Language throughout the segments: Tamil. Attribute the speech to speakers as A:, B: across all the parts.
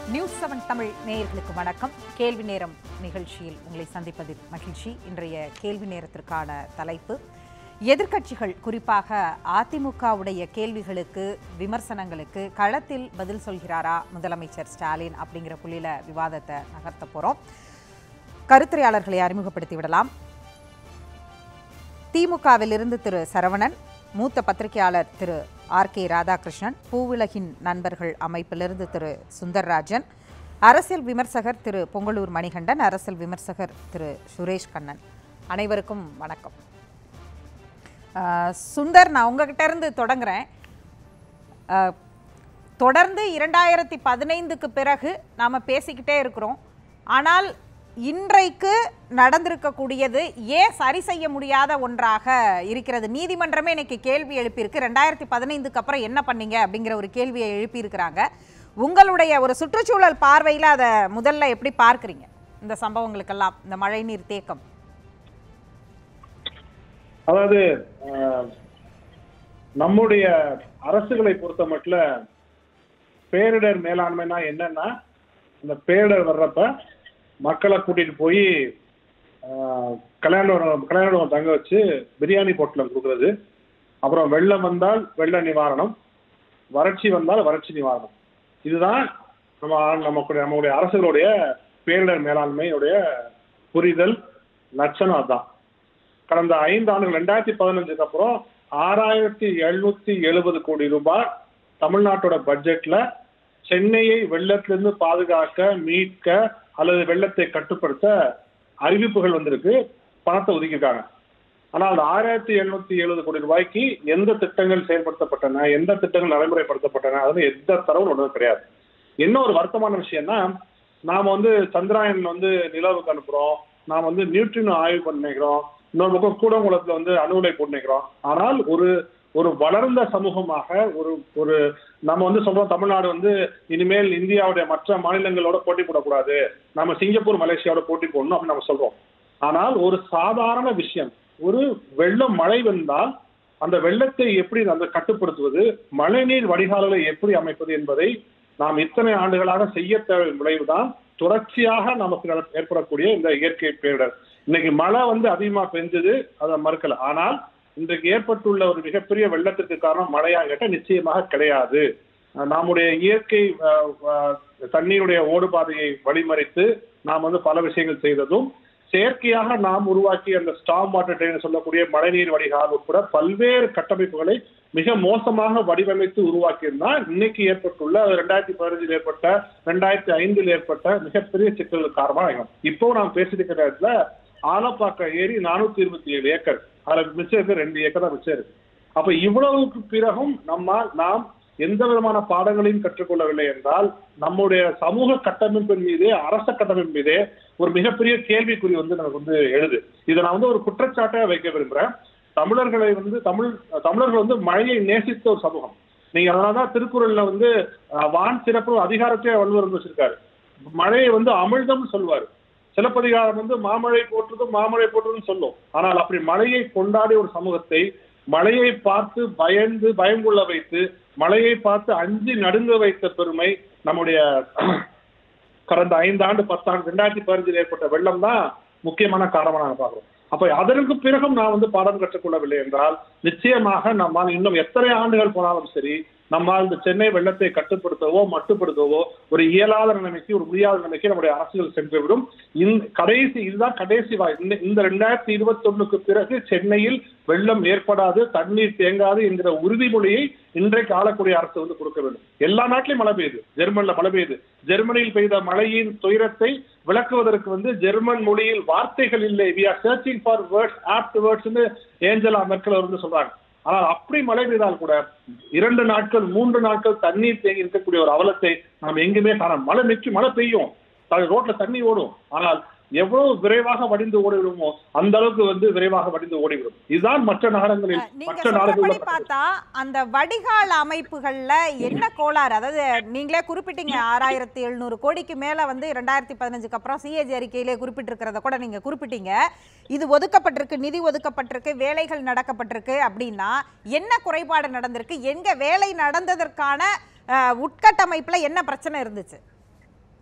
A: நியூஸ் செவன் தமிழ் நேயர்களுக்கு வணக்கம் கேள்வி நேரம் நிகழ்ச்சியில் உங்களை சந்திப்பதில் மகிழ்ச்சி இன்றைய கேள்வி நேரத்திற்கான தலைப்பு எதிர்க்கட்சிகள் குறிப்பாக அதிமுகவுடைய கேள்விகளுக்கு விமர்சனங்களுக்கு களத்தில் பதில் சொல்கிறாரா முதலமைச்சர் ஸ்டாலின் அப்படிங்கிற புள்ளியில விவாதத்தை நகர்த்த போறோம் கருத்துரையாளர்களை அறிமுகப்படுத்தி விடலாம் திமுகவிலிருந்து திரு சரவணன் மூத்த பத்திரிகையாளர் திரு ஆர் கே ராதாகிருஷ்ணன் பூவுலகின் நண்பர்கள் அமைப்பிலிருந்து திரு சுந்தர்ராஜன் அரசியல் விமர்சகர் திரு பொங்கலூர் மணிகண்டன் அரசியல் விமர்சகர் திரு சுரேஷ் கண்ணன் அனைவருக்கும் வணக்கம் ஆஹ் சுந்தர் நான் உங்ககிட்ட இருந்து தொடங்குறேன் ஆஹ் தொடர்ந்து இரண்டாயிரத்தி பதினைந்துக்கு பிறகு நாம் பேசிக்கிட்டே இருக்கிறோம் ஆனால் இன்றைக்கு நடந்திருக்கக்கூடியது ஏன் சரி செய்ய முடியாத ஒன்றாக இருக்கிறது நீதிமன்றமே இன்னைக்கு கேள்வி எழுப்பியிருக்கு ரெண்டாயிரத்தி பதினைந்துக்கு அப்புறம் என்ன பண்ணீங்க அப்படிங்கிற ஒரு கேள்வியை எழுப்பியிருக்கிறாங்க உங்களுடைய ஒரு சுற்றுச்சூழல் பார்வையில் அதை முதல்ல எப்படி பார்க்குறீங்க இந்த சம்பவங்களுக்கெல்லாம் இந்த மழைநீர் தேக்கம்
B: அதாவது அஹ், நம்முடைய அரசுகளை பொறுத்த மட்டும் பேரிடர் மேலாண்மைனா என்னன்னா இந்த பேரிடர் வர்றப்ப மக்களை கூட்டிட்டு போய் கல்யாணம் கல்யாணம் தங்க வச்சு பிரியாணி பொட்டலம் கொடுக்கறது அப்புறம் வெள்ளம் வந்தால் வெள்ள நிவாரணம் வறட்சி வந்தால் வறட்சி நிவாரணம் இதுதான் நம்ம நமக்குடைய நம்முடைய அரசுகளுடைய பேரிடர் மேலாண்மையுடைய புரிதல் லட்சணம் அதுதான் கடந்த ஐந்து ஆண்டுகள் ரெண்டாயிரத்தி பதினஞ்சுக்கு அப்புறம் ஆறாயிரத்தி எழுநூத்தி எழுபது கோடி ரூபாய் தமிழ்நாட்டோட பட்ஜெட்ல சென்னையை வெள்ளத்திலிருந்து பாதுகாக்க மீட்க அல்லது வெள்ளத்தை கட்டுப்படுத்த அறிவிப்புகள் வந்திருக்கு பணத்தை ஒதுக்கியிருக்காங்க ஆனால் அந்த ஆயிரத்தி எழுநூத்தி எழுபது கோடி ரூபாய்க்கு எந்த திட்டங்கள் செயல்படுத்தப்பட்டன எந்த திட்டங்கள் நடைமுறைப்படுத்தப்பட்டன அதுல எந்த தரவும் ஒன்றும் கிடையாது என்ன ஒரு வருத்தமான விஷயம்னா நாம வந்து சந்திராயன் வந்து நிலவுக்கு அனுப்புறோம் நாம வந்து நியூட்ரினோ ஆய்வு பண்ணிக்கிறோம் இன்னொரு பக்கம் கூடங்குளத்துல வந்து அணுகுலை போட்டுக்கிறோம் ஆனால் ஒரு ஒரு வளர்ந்த சமூகமாக ஒரு ஒரு நம்ம வந்து சொல்றோம் தமிழ்நாடு வந்து இனிமேல் இந்தியாவுடைய மற்ற மாநிலங்களோட போட்டி போடக்கூடாது நம்ம சிங்கப்பூர் மலேசியாவோட போட்டி போடணும் அப்படின்னு நம்ம சொல்றோம் ஆனால் ஒரு சாதாரண விஷயம் ஒரு வெள்ளம் மழை வந்தால் அந்த வெள்ளத்தை எப்படி அந்த கட்டுப்படுத்துவது மழைநீர் வடிகால்களை எப்படி அமைப்பது என்பதை நாம் இத்தனை ஆண்டுகளாக செய்ய தேவை விளைவுதான் தொடர்ச்சியாக நமக்கு நட- ஏற்படக்கூடிய இந்த இயற்கை பேரிடர் இன்னைக்கு மழை வந்து அதிகமா பெஞ்சது அதை மறுக்கல ஆனால் இன்றைக்கு ஏற்பட்டுள்ள ஒரு மிகப்பெரிய வெள்ளத்திற்கு காரணம் மழையா கேட்டால் நிச்சயமாக கிடையாது அஹ் நம்முடைய இயற்கை அஹ், அஹ், தண்ணீருடைய ஓடுபாதையை வழிமறித்து நாம் வந்து பல விஷயங்கள் செய்ததும் செயற்கையாக நாம் உருவாக்கிய அந்த ஸ்டாம் வாட்டர் ட்ரெயின் சொல்லக்கூடிய மழைநீர் வடிகால் உட்பட பல்வேறு கட்டமைப்புகளை மிக மோசமாக வடிவமைத்து உருவாக்கியிருந்தா இன்னைக்கு ஏற்பட்டுள்ள ரெண்டாயிரத்தி பதினஞ்சில் ஏற்பட்ட ரெண்டாயிரத்தி ஐந்தில் ஏற்பட்ட மிகப்பெரிய சிக்கலுக்கு காரணமாக இப்போ நாம் பேசியிருக்கிற இடத்துல ஆலப்பாக்க ஏரி நானூத்தி இருபத்தி ஏழு ஏக்கர் அதுல மிச்சம் இருக்கு ரெண்டு ஏக்கர் தான் மிச்சம் இருக்கு அப்ப இவ்வளவுக்கு பிறகும் நம்மால் நாம் எந்த விதமான பாடங்களையும் கற்றுக்கொள்ளவில்லை என்றால் நம்முடைய சமூக கட்டமைப்பின் மீதே அரச கட்டமைப்பின் மீதே ஒரு மிகப்பெரிய கேள்விக்குறி வந்து நமக்கு வந்து எழுது இதை நான் வந்து ஒரு குற்றச்சாட்டா வைக்க விரும்புறேன் தமிழர்களை வந்து தமிழ் தமிழர்கள் வந்து மழையை நேசித்த ஒரு சமூகம் நீங்க அதனாலதான் திருக்குறள்ல வந்து அஹ், வான் சிறப்பு அதிகாரத்தை வள்ளுவர் வந்து வச்சிருக்காரு மழையை வந்து அமிழ்தம்னு சொல்லுவாரு சிலப்பதிகாரம் வந்து மாமழை போற்றுதும் மாமழை போற்றுதும் சொல்லும் ஆனால் அப்படி மழையை கொண்டாடிய ஒரு சமூகத்தை மழையை பார்த்து பயந்து பயம் கொள்ள வைத்து மழையை பார்த்து அஞ்சு நடுங்க வைத்த பெருமை நம்முடைய கடந்த ஐந்து ஆண்டு பத்தாண்டு ரெண்டாயிரத்தி பதினஞ்சில் ஏற்பட்ட வெள்ளம் தான் முக்கியமான காரணமா நாங்க பார்க்கிறோம் அப்ப அதற்கு பிறகும் நான் வந்து பாடம் கற்றுக்கொள்ளவில்லை என்றால் நிச்சயமாக நம்மால் இன்னும் எத்தனை ஆண்டுகள் போனாலும் சரி நம்மால் இந்த சென்னை வெள்ளத்தை கட்டுப்படுத்தவோ மட்டுப்படுத்தவோ ஒரு இயலாத நிலைமைக்கு ஒரு முடியாத நிலைமைக்கு நம்முடைய அரசுகள் சென்றுவிடும் இந்த கடைசி இதுதான் கடைசி வாய் இந்த- இந்த ரெண்டாயிரத்தி இருபத்தி ஒண்ணுக்கு பிறகு சென்னையில் வெள்ளம் ஏற்படாது தண்ணீர் தேங்காது என்கிற உறுதிமொழியை இன்றைக்கு ஆளக்கூடிய அரசு வந்து கொடுக்க வேண்டும் எல்லா நாட்டிலும் மழை பெய்யுது ஜெர்மன்ல மழை பெய்யுது ஜெர்மனியில் பெய்த மழையின் துயரத்தை விளக்குவதற்கு வந்து ஜெர்மன் மொழியில் வார்த்தைகள் இல்லை we are searching for words apt வேர்ட்ஸ்னு ஏஞ்சலா மெர்க்கல் வந்து சொல்றாங்க ஆனால் அப்படி மழை பெய்தால் கூட இரண்டு நாட்கள் மூன்று நாட்கள் தண்ணீர் தேங்கி இருக்கக்கூடிய ஒரு அவலத்தை நாம் எங்குமே காண மழை நிற்கும் மழை பெய்யும் த- ரோட்ல தண்ணி ஓடும் ஆனால் எவ்வளவு விரைவாக வடிந்து ஓடிவிடுமோ அந்த அளவுக்கு வந்து விரைவாக வடிந்து ஓடிவிடும் இதுதான் மற்ற நகரங்களில்
A: நீங்க
B: மற்ற
A: சொல்றபடி
B: நாடுகளில்
A: பார்த்தா அந்த வடிகால் அமைப்புகள்ல என்ன கோளாறு அதாவது நீங்களே குறிப்பிட்டீங்க ஆறாயிரத்தி எழுநூறு கோடிக்கு மேல வந்து ரெண்டாயிரத்தி பதினஞ்சுக்கு அப்புறம் சிஏஜி அறிக்கையிலே குறிப்பிட்டிருக்கிறத கூட நீங்க குறிப்பிட்டீங்க இது ஒதுக்கப்பட்டிருக்கு நிதி ஒதுக்கப்பட்டிருக்கு வேலைகள் நடக்கப்பட்டிருக்கு அப்படின்னா என்ன குறைபாடு நடந்திருக்கு எங்க வேலை நடந்ததற்கான அஹ், உட்கட்டமைப்புல என்ன பிரச்சனை இருந்துச்சு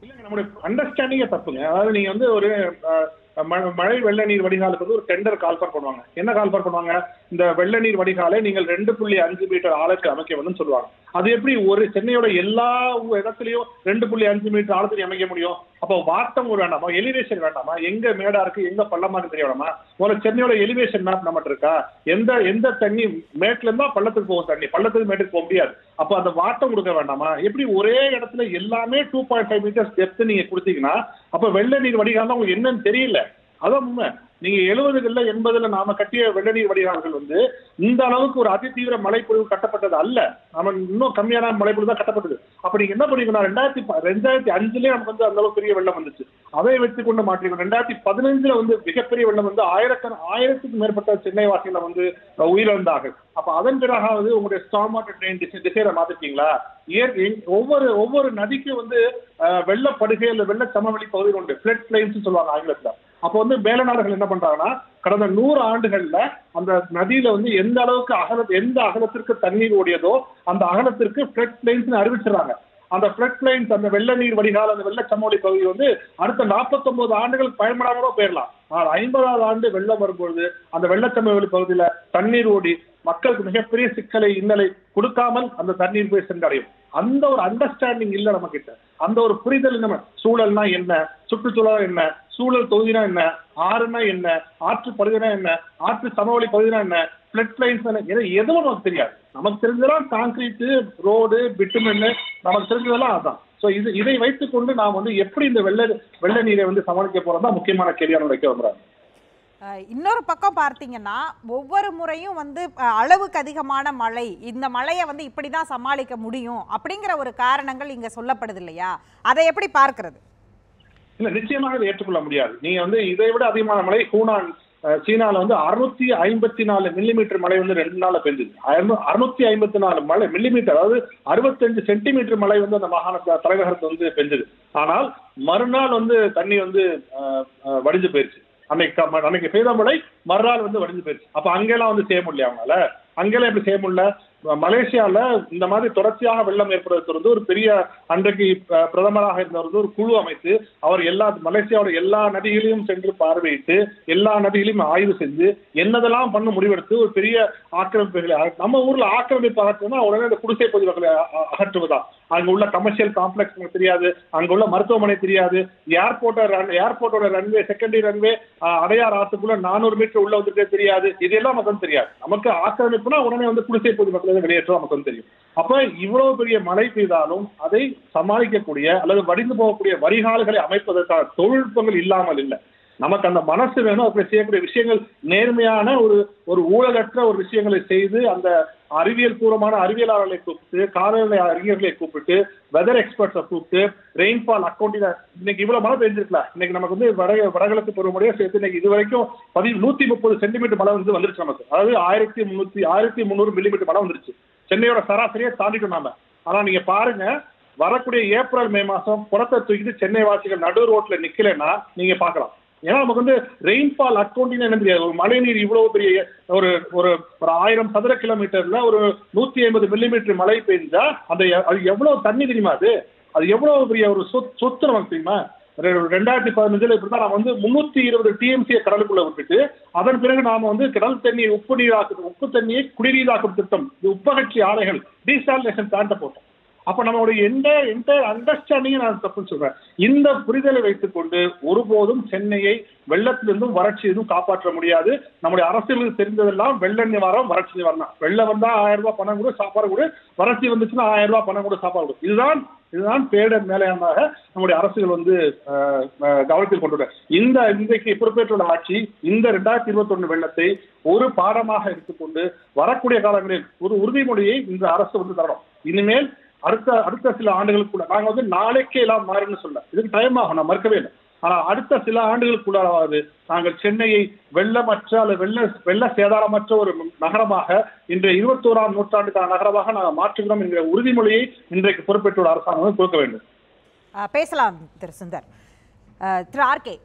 B: இல்லைங்க நம்மளுடைய அண்டர்ஸ்டாண்டிங்கே தப்புங்க அதாவது நீங்க வந்து ஒரு அஹ், ம- மழை வெள்ள நீர் வடிகாலுக்கு வந்து ஒரு டெண்டர் கால்ஃபர் பண்ணுவாங்க என்ன கால்ஃபர் பண்ணுவாங்க இந்த வெள்ள நீர் வடிகாலை நீங்கள் ரெண்டு புள்ளி அஞ்சு மீட்டர் ஆழத்தில் அமைக்க வேண்டும் சொல்லுவாங்க அது எப்படி ஒரு சென்னையோட எல்லா ஊ- இடத்துலயும் ரெண்டு புள்ளி அஞ்சு மீட்டர் ஆழத்தில் அமைக்க முடியும் அப்போ வாட்டம் ஒரு வேண்டாமா எலிவேஷன் வேண்டாமா எங்க மேடா இருக்கு எங்க பள்ளமா இருக்கு தெரிய வேண்டாமா முதல்ல சென்னையோட எலிவேஷன் மேப் நம்மகிட்ட இருக்கா எந்த எந்த தண்ணி மேட்ல இருந்தா பள்ளத்துக்கு போகும் தண்ணி பள்ளத்துக்கு மேட்டுக்கு போக முடியாது அப்போ அந்த வாட்டம் கொடுக்க வேண்டாமா எப்படி ஒரே இடத்துல எல்லாமே two point five meters depth நீங்க கொடுத்தீங்கன்னா அப்ப வெள்ள நீர் வடிகால் உங்களுக்கு என்னன்னு தெரியல அதான் உண்மை நீங்க எழுபதுகள்ல எண்பதுல நாம கட்டிய வெள்ள நீர் வடிகால்கள் வந்து இந்த அளவுக்கு ஒரு அதிதீவிர மழைப்பொழிவு கட்டப்பட்டது அல்ல நம்ம இன்னும் கம்மியான மழைப்பொழிவு தான் கட்டப்பட்டது அப்ப நீங்க என்ன பண்ணீங்கன்னா ரெண்டாயிரத்தி ப- ரெண்டாயிரத்தி அஞ்சுலயே நமக்கு வந்து அந்த அளவுக்கு பெரிய வெள்ளம் வந்துச்சு அதை வச்சு கொண்டு மாற்றிக்கணும் ரெண்டாயிரத்தி பதினஞ்சுல வந்து மிகப்பெரிய வெள்ளம் வந்து ஆயிரக்கண ஆயிரத்துக்கும் மேற்பட்ட சென்னை வாசிகளை வந்து அஹ், உயிரிழந்தார்கள் அப்ப அதன் பிறகாவது உங்களுடைய ஸ்டாம் வாட்டர் ட்ரெயின் திசையில மாத்திட்டீங்களா இயற் எங்- ஒவ்வொரு ஒவ்வொரு நதிக்கும் வந்து அஹ், வெள்ளப்படுகை அல்ல வெள்ள சமவெளி பகுதி உண்டு ஃபிளட் பிளைன்ஸ் சொல்லுவாங்க ஆங்கிலத்துல அப்போ வந்து மேல நாடுகள் என்ன பண்றாங்கன்னா கடந்த நூறு ஆண்டுகள்ல அந்த நதியில வந்து எந்த அளவுக்கு அகல எந்த அகலத்திற்கு தண்ணீர் ஓடியதோ அந்த அகலத்திற்கு ஃபிளட் பிளைன்ஸ் அறிவிச்சிடறாங்க அந்த ஃபிளட் பிளைன்ஸ் அந்த வெள்ள நீர் வடிகால் அந்த வெள்ள சமவெளி பகுதி வந்து அடுத்த 49 ஆண்டுகள் பயன்படாம போயிடலாம் ஆனால் ஐம்பதாவது ஆண்டு வெள்ளம் வரும்பொழுது அந்த வெள்ளச்சமவெளி பகுதியில தண்ணீர் ஓடி மக்களுக்கு மிகப்பெரிய சிக்கலை இன்னலை கொடுக்காமல் அந்த தண்ணீர் போய் சென்றடையும் அந்த ஒரு அண்டர்ஸ்டாண்டிங் இல்ல நம்ம கிட்ட அந்த ஒரு புரிதல் நம்ம சூழல்னா என்ன சுற்றுச்சூழல் என்ன சூழல் தொகுதினா என்ன ஆறுனா என்ன ஆற்று பகுதினா என்ன ஆற்று சமவெளி பகுதினா என்ன ஃபிளட் பிளைன்ஸ் எதுவும் நமக்கு தெரியாது நமக்கு தெரிஞ்சதெல்லாம் கான்கிரீட் ரோடு பிட்டுமென் நமக்கு தெரிஞ்சதெல்லாம் அதான் சோ இது இதை வைத்துக்கொண்டு நாம் வந்து எப்படி இந்த வெள்ள வெள்ள நீரை வந்து சமாளிக்க போறோம் தான் முக்கியமான கேள்வியான வைக்க வர்றாங்க
A: அஹ், இன்னொரு பக்கம் பார்த்தீங்கன்னா ஒவ்வொரு முறையும் வந்து அஹ், அளவுக்கு அதிகமான மழை இந்த மழையை வந்து இப்படி தான் சமாளிக்க முடியும் அப்படிங்கிற ஒரு காரணங்கள் இங்க சொல்லப்படுது இல்லையா அதை எப்படி பார்க்கிறது
B: இல்ல நிச்சயமாக இதை ஏற்றுக்கொள்ள முடியாது நீங்க வந்து இதை விட அதிகமான மழை ஹூனான் அஹ், சீனால வந்து அறுநூத்தி ஐம்பத்தி நாலு மில்லிமீட்டர் மழை வந்து ரெண்டு நாள்ல பெஞ்சது அறுநூத்தி ஐம்பத்தி நாலு மழை மில்லிமீட்டர் அதாவது அறுபத்தஞ்சு சென்டிமீட்டர் மழை வந்து அந்த மாகாண த- தலைநகரத்துல வந்து பெஞ்சது ஆனால் மறுநாள் வந்து தண்ணி வந்து அஹ், அஹ், வடிஞ்சு போயிருச்சு அன்னைக்கு க- அன்னைக்கு பெய்த மழை மறுநாள் வந்து வடிஞ்சு போயிருச்சு அப்ப அங்கெல்லாம் வந்து செய்ய முடியல அவங்களால அங்கெல்லாம் எப்படி செய்ய முடியல மலேசியால இந்த மாதிரி தொடர்ச்சியாக வெள்ளம் ஏற்படுவதற்கு வந்து ஒரு பெரிய அன்றைக்கு அஹ், பிரதமராக இருந்தவர் வந்து ஒரு குழு அமைத்து அவர் எல்லா மலேசியாவோட எல்லா நதிகளையும் சென்று பார்வையிட்டு எல்லா நதிகளையும் ஆய்வு செஞ்சு என்னதெல்லாம் பண்ண முடிவெடுத்து ஒரு பெரிய ஆக்கிரமிப்புகளை அக- நம்ம ஊர்ல ஆக்கிரமிப்பு அகற்றுனா உடனே இந்த குடிசை பகுதி மக்களை அ- அ- அகற்றுவதா அங்க உள்ள கமர்ஷியல் காம்ப்ளெக்ஸ் நமக்கு தெரியாது அங்க உள்ள மருத்துவமனை தெரியாது ஏர்போர்ட்டோட ரன் ஏர்போர்ட்டோட ரன்வே செகண்டரி ரன்வே அடையார் ஆத்துக்குள்ள நானூறு மீட்டர் உள்ள வந்துட்டே தெரியாது இதெல்லாம் நமக்கு வந்து தெரியாது நமக்கு ஆக்கிரமிப்புனா உடனே வந்து குடிசை பகுதி மக்களை வெளியேற்றம் நமக்கு வந்து தெரியும் அப்ப இவ்வளவு பெரிய மழை பெய்தாலும் அதை சமாளிக்கக்கூடிய அல்லது வடிந்து போகக்கூடிய வடிகால்களை அமைப்பதற்கான தொழில்நுட்பங்கள் இல்லாமல் இல்லை நமக்கு அந்த மனசு வேணும் அப்படி செய்யக்கூடிய விஷயங்கள் நேர்மையான ஒரு ஒரு ஊழலற்ற ஒரு விஷயங்களை செய்து அந்த அறிவியல் பூர்வமான அறிவியலாளர்களை கூப்பிட்டு காலநிலை அறிஞர்களை கூப்பிட்டு வெதர் எக்ஸ்பர்ட்ஸை கூப்பிட்டு ரெயின்ஃபால் அக்கௌண்டிங் இன்னைக்கு இவ்வளவு மழை பெஞ்சிருக்கலாம் இன்னைக்கு நமக்கு வந்து வட வடகிழக்கு பருவமழையா சேர்த்து இன்னைக்கு இது வரைக்கும் பதி நூத்தி முப்பது சென்டிமீட்டர் மழை வந்து வந்துருச்சு நமக்கு அதாவது ஆயிரத்தி முன்னூத்தி ஆயிரத்தி முந்நூறு மில்லிமீட்டர் மழை வந்துருச்சு சென்னையோட சராசரியை தாண்டிட்டோம் நாம ஆனா நீங்க பாருங்க வரக்கூடிய ஏப்ரல் மே மாசம் புறத்தை தூக்கிட்டு சென்னை வாசிகள் நடு ரோட்ல நிக்கலைன்னா நீங்க பார்க்கலாம் ஏன்னா நமக்கு வந்து ரெயின்ஃபால் அக்கௌண்டிங் என்ன தெரியாது ஒரு மழை நீர் இவ்வளவு பெரிய ஒரு ஒரு ஒரு ஆயிரம் சதுர கிலோமீட்டர்ல ஒரு நூத்தி ஐம்பது மில்லிமீட்டர் மழை பெஞ்சா அந்த எ- அது எவ்வளவு தண்ணி தெரியுமா அது அது எவ்வளவு பெரிய ஒரு சொத் சொத்து நமக்கு தெரியுமா ரெ- ரெண்டாயிரத்தி பதினஞ்சுல இப்படிதான் நம்ம வந்து முன்னூத்தி இருபது டிஎம்சியை கடலுக்குள்ள விட்டுட்டு அதன் பிறகு நாம வந்து கடல் தண்ணியை உப்பு நீராக்கு உப்பு தண்ணியை குடிநீராக்கும் திட்டம் இது உப்பகட்சி ஆலைகள் டீசாலினேஷன் பிளான்ட்டை போட்டோம் அப்ப நம்மளுடைய எந்த எந்த அண்டர்ஸ்டாண்டிங் நான் தப்புன்னு சொல்றேன் இந்த புரிதலை வைத்துக்கொண்டு ஒருபோதும் சென்னையை வெள்ளத்திலிருந்தும் வறட்சியிலிருந்தும் காப்பாற்ற முடியாது நம்முடைய அரசியலுக்கு தெரிந்ததெல்லாம் வெள்ள நிவாரணம் வறட்சி நிவாரணம் வெள்ளம் வந்தா ஆயிரம் ரூபாய் பணம் கொடு சாப்பாடு கொடு வறட்சி வந்துச்சுன்னா ஆயிரம் ரூபாய் பணம் கொடு சாப்பாடு கொடு இதுதான் இதுதான் பேடர் மேலையாக நம்முடைய அரசுகள் வந்து அஹ், அஹ், கவனத்தில் கொண்டுள்ள இந்த இன்றைக்கு பொறுப்பேற்றுள்ள ஆட்சி இந்த ரெண்டாயிரத்தி இருபத்தி வெள்ளத்தை ஒரு பாடமாக எடுத்துக்கொண்டு வரக்கூடிய காலங்களில் ஒரு உறுதிமொழியை இந்த அரசு வந்து தரணும் இனிமேல் அடுத்த அடுத்த சில ஆண்டுகளுக்குள்ள நாங்க வந்து நாளைக்கே எல்லாம் மாறும்னு சொல்ல இதுக்கு டைம் ஆகும் நான் மறுக்கவே இல்லை ஆனா அடுத்த சில ஆண்டுகளுக்குள்ளாவது நாங்கள் சென்னையை வெள்ளமற்ற அல்லது வெள்ள வெள்ள சேதாரமற்ற ஒரு நகரமாக இன்றைய இருபத்தோராம் நூற்றாண்டுக்கான நகரமாக நாங்கள் மாற்றுகிறோம் என்கிற உறுதிமொழியை இன்றைக்கு பொறுப்பேற்றுள்ள அரசாங்கம் கொடுக்க வேண்டும்
A: அஹ், பேசலாம் திரு சுந்தர் அஹ், திரு ஆர்கே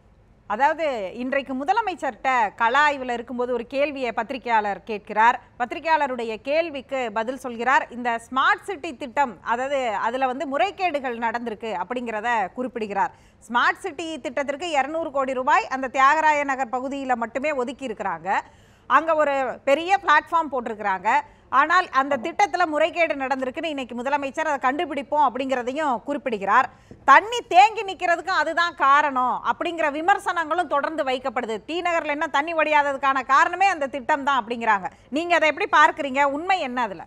A: அதாவது இன்றைக்கு முதலமைச்சர்கிட்ட கள ஆய்வில் இருக்கும்போது ஒரு கேள்வியை பத்திரிகையாளர் கேட்கிறார் பத்திரிகையாளருடைய கேள்விக்கு பதில் சொல்கிறார் இந்த ஸ்மார்ட் சிட்டி திட்டம் அதாவது அதில் வந்து முறைகேடுகள் நடந்திருக்கு அப்படிங்கிறத குறிப்பிடுகிறார் ஸ்மார்ட் சிட்டி திட்டத்திற்கு இரநூறு கோடி ரூபாய் அந்த தியாகராய நகர் பகுதியில் மட்டுமே ஒதுக்கி இருக்கிறாங்க அங்கே ஒரு பெரிய பிளாட்ஃபார்ம் போட்டிருக்கிறாங்க ஆனால் அந்த திட்டத்தில் முறைகேடு நடந்திருக்குன்னு இன்னைக்கு முதலமைச்சர் அதை கண்டுபிடிப்போம் அப்படிங்கிறதையும் குறிப்பிடுகிறார் தண்ணி தேங்கி நிற்கிறதுக்கும் அதுதான் காரணம் அப்படிங்கிற விமர்சனங்களும் தொடர்ந்து வைக்கப்படுது டி நகரில் என்ன தண்ணி வடியாததுக்கான காரணமே அந்த திட்டம் தான் அப்படிங்கிறாங்க நீங்கள் அதை எப்படி பார்க்குறீங்க உண்மை என்ன அதில்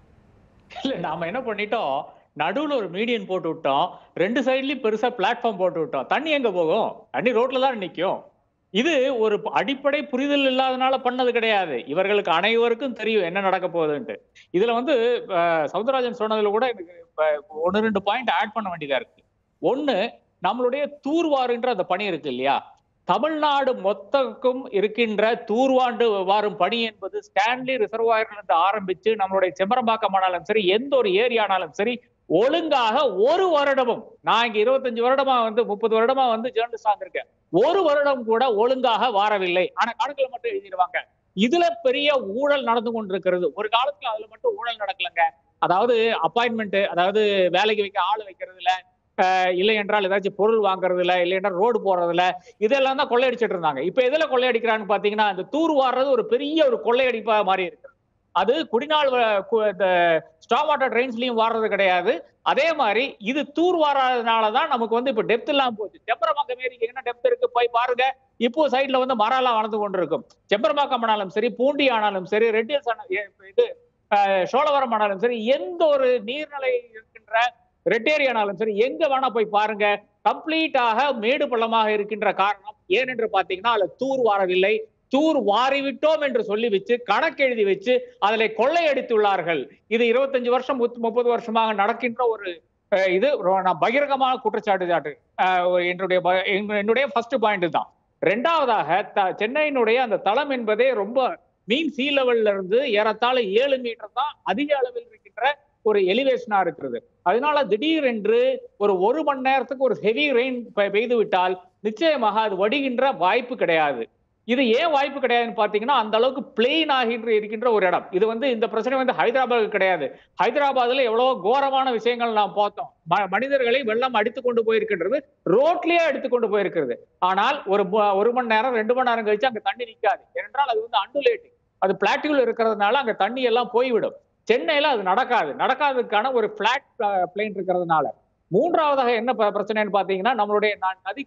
C: இல்ல நாம என்ன பண்ணிட்டோம் நடுவுல ஒரு மீடியன் போட்டு விட்டோம் ரெண்டு சைட்லயும் பெருசா பிளாட்ஃபார்ம் போட்டு விட்டோம் தண்ணி எங்க போகும் தண்ணி ரோட்ல தான் நிக்கும் இது ஒரு அடிப்படை புரிதல் இல்லாதனால பண்ணது கிடையாது இவர்களுக்கு அனைவருக்கும் தெரியும் என்ன நடக்க போகுதுன்ட்டு இதுல வந்து அஹ், சவுந்தரராஜன் சொன்னதுல கூட எனக்கு இப்ப ஒன்னு ரெண்டு பாயிண்ட் ஆட் பண்ண வேண்டியதா இருக்கு ஒண்ணு நம்மளுடைய தூர்வாருன்ற அந்த பணி இருக்கு இல்லையா தமிழ்நாடு மொத்தக்கும் இருக்கின்ற தூர்வாண்டு வாரும் பணி என்பது ஸ்டான்லி ரிசர்வாயர்ல இருந்து ஆரம்பிச்சு நம்மளுடைய செம்பரம்பாக்கம் ஆனாலும் சரி எந்த ஒரு ஏரியானாலும் சரி ஒழுங்காக ஒரு வருடமும் நான் இங்க இருபத்தஞ்சு வருடமா வந்து முப்பது வருடமா வந்து ஜேர்னலிஸ்ட் இருக்கேன் ஒரு வருடம் கூட ஒழுங்காக வாரவில்லை ஆனா கணக்குல மட்டும் எழுதிடுவாங்க இதுல பெரிய ஊழல் நடந்து கொண்டிருக்கிறது ஒரு காலத்துல அதுல மட்டும் ஊழல் நடக்கலங்க அதாவது அப்பாயின்மெண்ட் அதாவது வேலைக்கு வைக்க ஆள் வைக்கிறதுல அஹ், இல்லை என்றால் ஏதாச்சும் பொருள் வாங்குறதுல இல்லை என்றால் ரோடு போடுறதுல இதெல்லாம் தான் கொள்ளையடிச்சிட்டு இருந்தாங்க இப்ப எதுல கொள்ளையடிக்கிறான்னு பாத்தீங்கன்னா இந்த தூர் வாடுறது ஒரு பெரிய ஒரு கொள்ளையடிப்பா மாறி இருக்கு அது குடிநாள் வ- கு- இந்த ஸ்டாப் வாட்டர் ட்ரெயின்ஸ்லயும் வாடுறது கிடையாது அதே மாதிரி இது தூர் வாராதனால தான் நமக்கு வந்து இப்ப டெப்த் இல்லாம போச்சு செம்பரமாக்கம் ஏரிக்கு என்ன டெப்த் இருக்கு போய் பாருங்க இப்போ சைட்ல வந்து மரம் எல்லாம் வளர்ந்து கொண்டிருக்கும் செம்பரமாக்கம் ஆனாலும் சரி பூண்டி ஆனாலும் சரி ரெட்டியல்ஸ் ஆனா- ஏ- இது அஹ், சோழவரம் ஆனாலும் சரி எந்த ஒரு நீர்நிலை இருக்கின்ற ரெட்டேரி ஆனாலும் சரி எங்க வேணா போய் பாருங்க கம்ப்ளீட்டாக மேடு பள்ளமாக இருக்கின்ற காரணம் ஏனென்று பாத்தீங்கன்னா அதுல தூர் வாரவில்லை தூர் வாரிவிட்டோம் என்று சொல்லி வச்சு கணக்கு எழுதி வச்சு அதில் கொள்ளையடித்துள்ளார்கள் இது இருபத்தஞ்சு வருஷம் முத்- முப்பது வருஷமாக நடக்கின்ற ஒரு அஹ், இது ரொ- நான் பகிரங்கமான குற்றச்சாட்டு சாட்டு அஹ், என்னுடைய ப- என்னுடைய- என்னுடைய ஃபர்ஸ்ட் பாயிண்ட் தான் ரெண்டாவதாக த- சென்னையினுடைய அந்த தளம் என்பதே ரொம்ப மீன் சீ லெவல்ல இருந்து ஏறத்தாழ ஏழு மீட்டர் தான் அதிக அளவில் இருக்கின்ற ஒரு எலிவேஷனா இருக்கிறது அதனால திடீரென்று ஒரு ஒரு மணி நேரத்துக்கு ஒரு ஹெவி ரெயின் பெய்து விட்டால் நிச்சயமாக அது வடிகின்ற வாய்ப்பு கிடையாது இது ஏன் வாய்ப்பு கிடையாதுன்னு பாத்தீங்கன்னா அந்த அளவுக்கு பிளெயின் ஆகின்ற இருக்கின்ற ஒரு இடம் இது வந்து இந்த பிரச்சனை வந்து ஹைதராபாத் கிடையாது ஹைதராபாத்ல எவ்வளவோ கோரமான விஷயங்கள் நாம் பார்த்தோம் ம- மனிதர்களை வெள்ளம் அடித்து கொண்டு போயிருக்கின்றது ரோட்லயே எடுத்து கொண்டு போயிருக்கிறது ஆனால் ஒரு மு- ஒரு மணி நேரம் ரெண்டு மணி நேரம் கழிச்சு அங்க தண்ணி நிக்காது ஏனென்றால் அது வந்து அண்டுலேட்டிங் அது பிளாட்டியூல் இருக்கிறதுனால அங்க தண்ணி எல்லாம் போய்விடும் சென்னையில அது நடக்காது நடக்காததுக்கான ஒரு பிளாட் பிளேன் இருக்கிறதுனால மூன்றாவதாக என்ன ப- பிரச்சனைன்னு பாத்தீங்கன்னா நம்மளுடைய ந- நதி